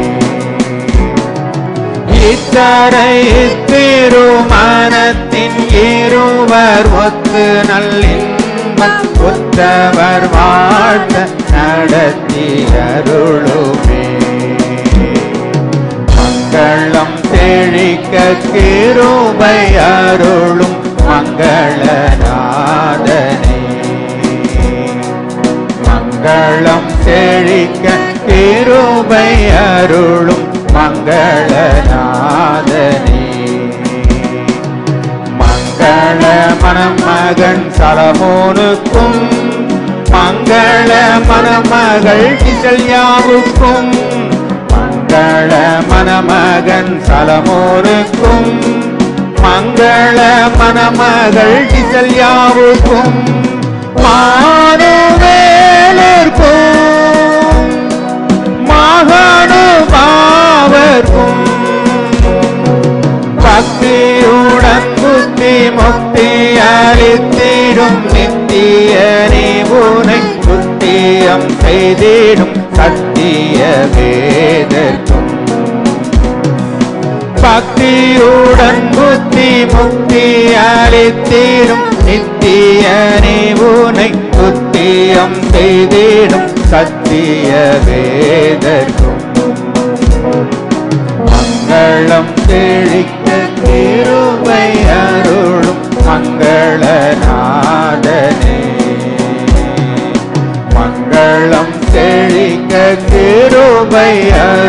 இத்தரை திருமணத்தின் இருவர் ஒத்து நல்லின்பம் உற்றவர் வாழ்த்த நடத்தியருளுமே மங்களம் செழிக்க கிருபை அருளும் மங்களநாதனே மங்களம் செழிக்க கிருபை அருளும் மங்களநாதனே மங்கள மணமகன் சலமோனுக்கும் மங்கள மணமகள் கிசல்யாவுக்கும் மங்கள மணமகன் சலமோனுக்கும் மங்கள மணமகள் கிசல்யாவுக்கும் மானுவேலர்க்கும் மகானுபாவர்க்கும் பக்தியுடன் புத்தி முக்தி அளித்திடும் நித்திய நீவுனை புத்தியம் செய்திடும் சத்திய வேதற்கும் பக்தியுடன் புத்தி முக்தி அளித்திடும் நித்திய நீவுனை புத்தியம் செய்திடும் சத்திய வேதற்கும் மங்களம் செழிக்க கிருபை அருளும் மங்களநாதனே மங்களம் செழிக்க கிருபை அருளும்